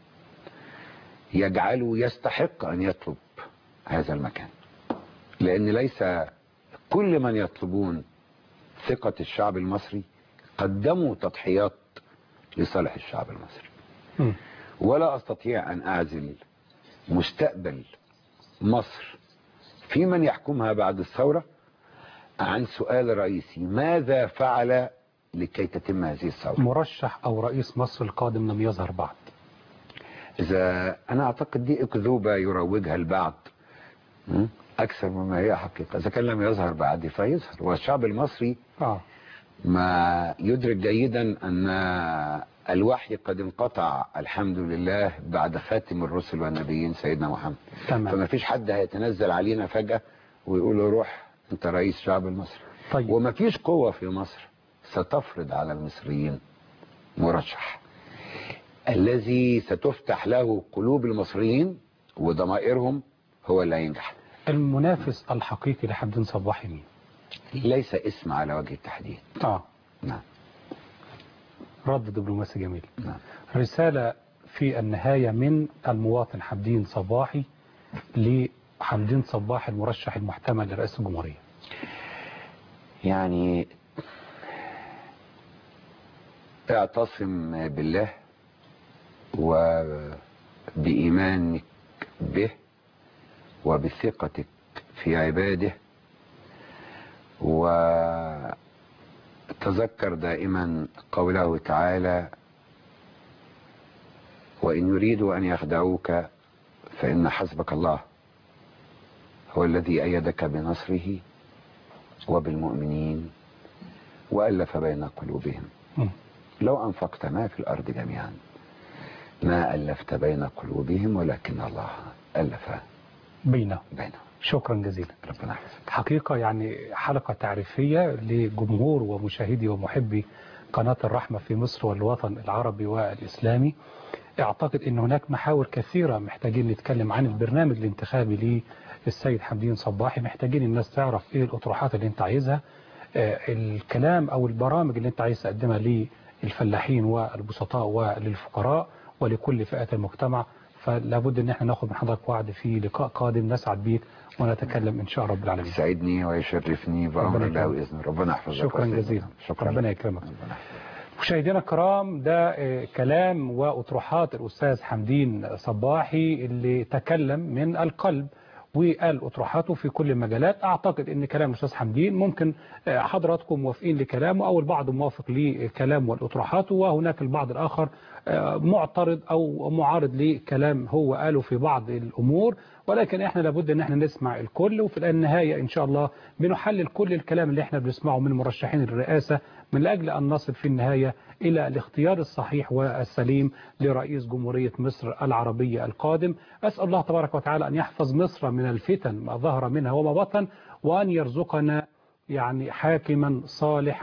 يجعله يستحق أن يطلب هذا المكان لأن ليس كل من يطلبون ثقة الشعب المصري قدموا تضحيات لصالح الشعب المصري مم. ولا أستطيع أن أعزل مستقبل مصر في من يحكمها بعد الثورة عن سؤال رئيسي ماذا فعل لكي تتم هذه الثورة مرشح او رئيس مصر القادم لم يظهر بعد إذا أنا أعتقد دي أكذوبة يروجها البعض م? أكثر مما هي حقيقة إذا كان لم يظهر بعد فيظهر والشعب المصري اه ما يدرك جيدا أن الوحي قد انقطع الحمد لله بعد خاتم الرسل والنبيين سيدنا محمد تمام فما فيش حد هيتنزل علينا فجأة ويقول له روح انت رئيس شعب المصري طيب وما فيش قوة في مصر ستفرض على المصريين مرشح الذي ستفتح له قلوب المصريين وضمائرهم هو اللي هينجح المنافس الحقيقي لحمدين صباحي مين ليس اسم على وجه التحديد اه نعم رد دبلوماسي جميل نعم رسالة في النهاية من المواطن حمدين صباحي لحمدين صباحي المرشح المحتمل لرئاسة الجمهورية يعني اعتصم بالله وبإيمانك به وبثقتك في عباده وتذكر دائما قوله تعالى وإن يريدوا أن يخدعوك فإن حسبك الله هو الذي أيدك بنصره وبالمؤمنين وألف بين قلوبهم مم. لو أنفقت ما في الأرض جميعا ما ألفت بين قلوبهم ولكن الله ألف بينهم بينهم شكرا جزيلا ربنا يحفظك حقيقة يعني حلقة تعريفية لجمهور ومشاهدي ومحبي قناة الرحمة في مصر والوطن العربي والإسلامي اعتقد ان هناك محاور كثيرة محتاجين نتكلم عن البرنامج الانتخابي للسيد حمدين صباحي محتاجين الناس تعرف ايه الاطروحات اللي انت عايزها آه، الكلام او البرامج اللي انت عايز تقدمها للفلاحين والبسطاء وللفقراء ولكل فئات المجتمع فلابد ان احنا ناخد من حضرتك وعد في لقاء قادم نسعد بيك ونتكلم ان شاء رب العالمين يسعدني ويشرفني بأمر ربنا الله يكرمك. وإذنه ربنا يحفظك شكرا ويسعدك. جزيلا شكرا ربنا يكرمك ربنا يحفظك. مشاهدينا الكرام ده آه، كلام وأطروحات الأستاذ حمدين صباحي اللي تكلم من القلب وقال أطروحاته في كل المجالات أعتقد أن كلام الأستاذ حمدين ممكن آه، حضراتكم موافقين لكلامه أو البعض موافق لكلامه والأطروحات وهناك البعض الآخر آه، معترض أو معارض لكلام هو قاله في بعض الأمور ولكن احنا لابد ان احنا نسمع الكل وفي النهاية ان شاء الله بنحلل كل الكلام اللي احنا بنسمعه من مرشحين الرئاسة من اجل ان نصل في النهاية الى الاختيار الصحيح والسليم لرئيس جمهورية مصر العربية القادم اسأل الله تبارك وتعالى ان يحفظ مصر من الفتن ما ظهر منها وما بطن وان يرزقنا يعني حاكما صالحا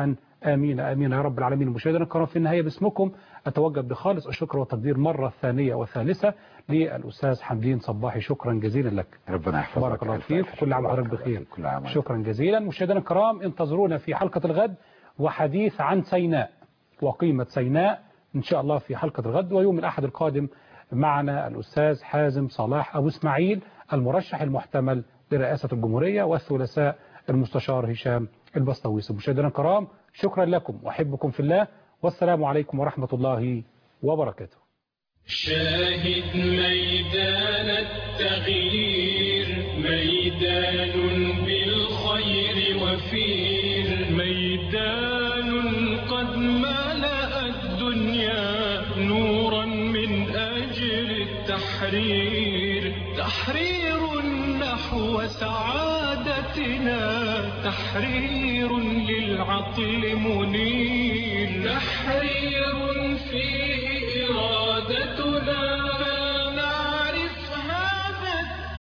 آمين آمين يا رب العالمين مشاهدينا الكرام في النهاية باسمكم أتوجه بخالص الشكر والتقدير مرة ثانية وثالثة للأستاذ حمدين صباحي شكرا جزيلا لك ربنا يحفظك بارك الله ألف فيك ألف وكل عام شكر. وحضرتك بخير كل عام وأنت شكرا جزيلا مشاهدينا الكرام انتظرونا في حلقة الغد وحديث عن سيناء وقيمة سيناء إن شاء الله في حلقة الغد ويوم الأحد القادم معنا الأستاذ حازم صلاح أبو إسماعيل المرشح المحتمل لرئاسة الجمهورية والثلاثاء المستشار هشام البسطويسي مشاهدينا الكرام شكرا لكم وأحبكم في الله والسلام عليكم ورحمة الله وبركاته شاهد ميدان التغيير ميدان بالخير وفير ميدان قد ملأ الدنيا نورا من أجل التحرير تحرير نحو سعادتنا تحرير للعقل منير تحرير فيه إرادتنا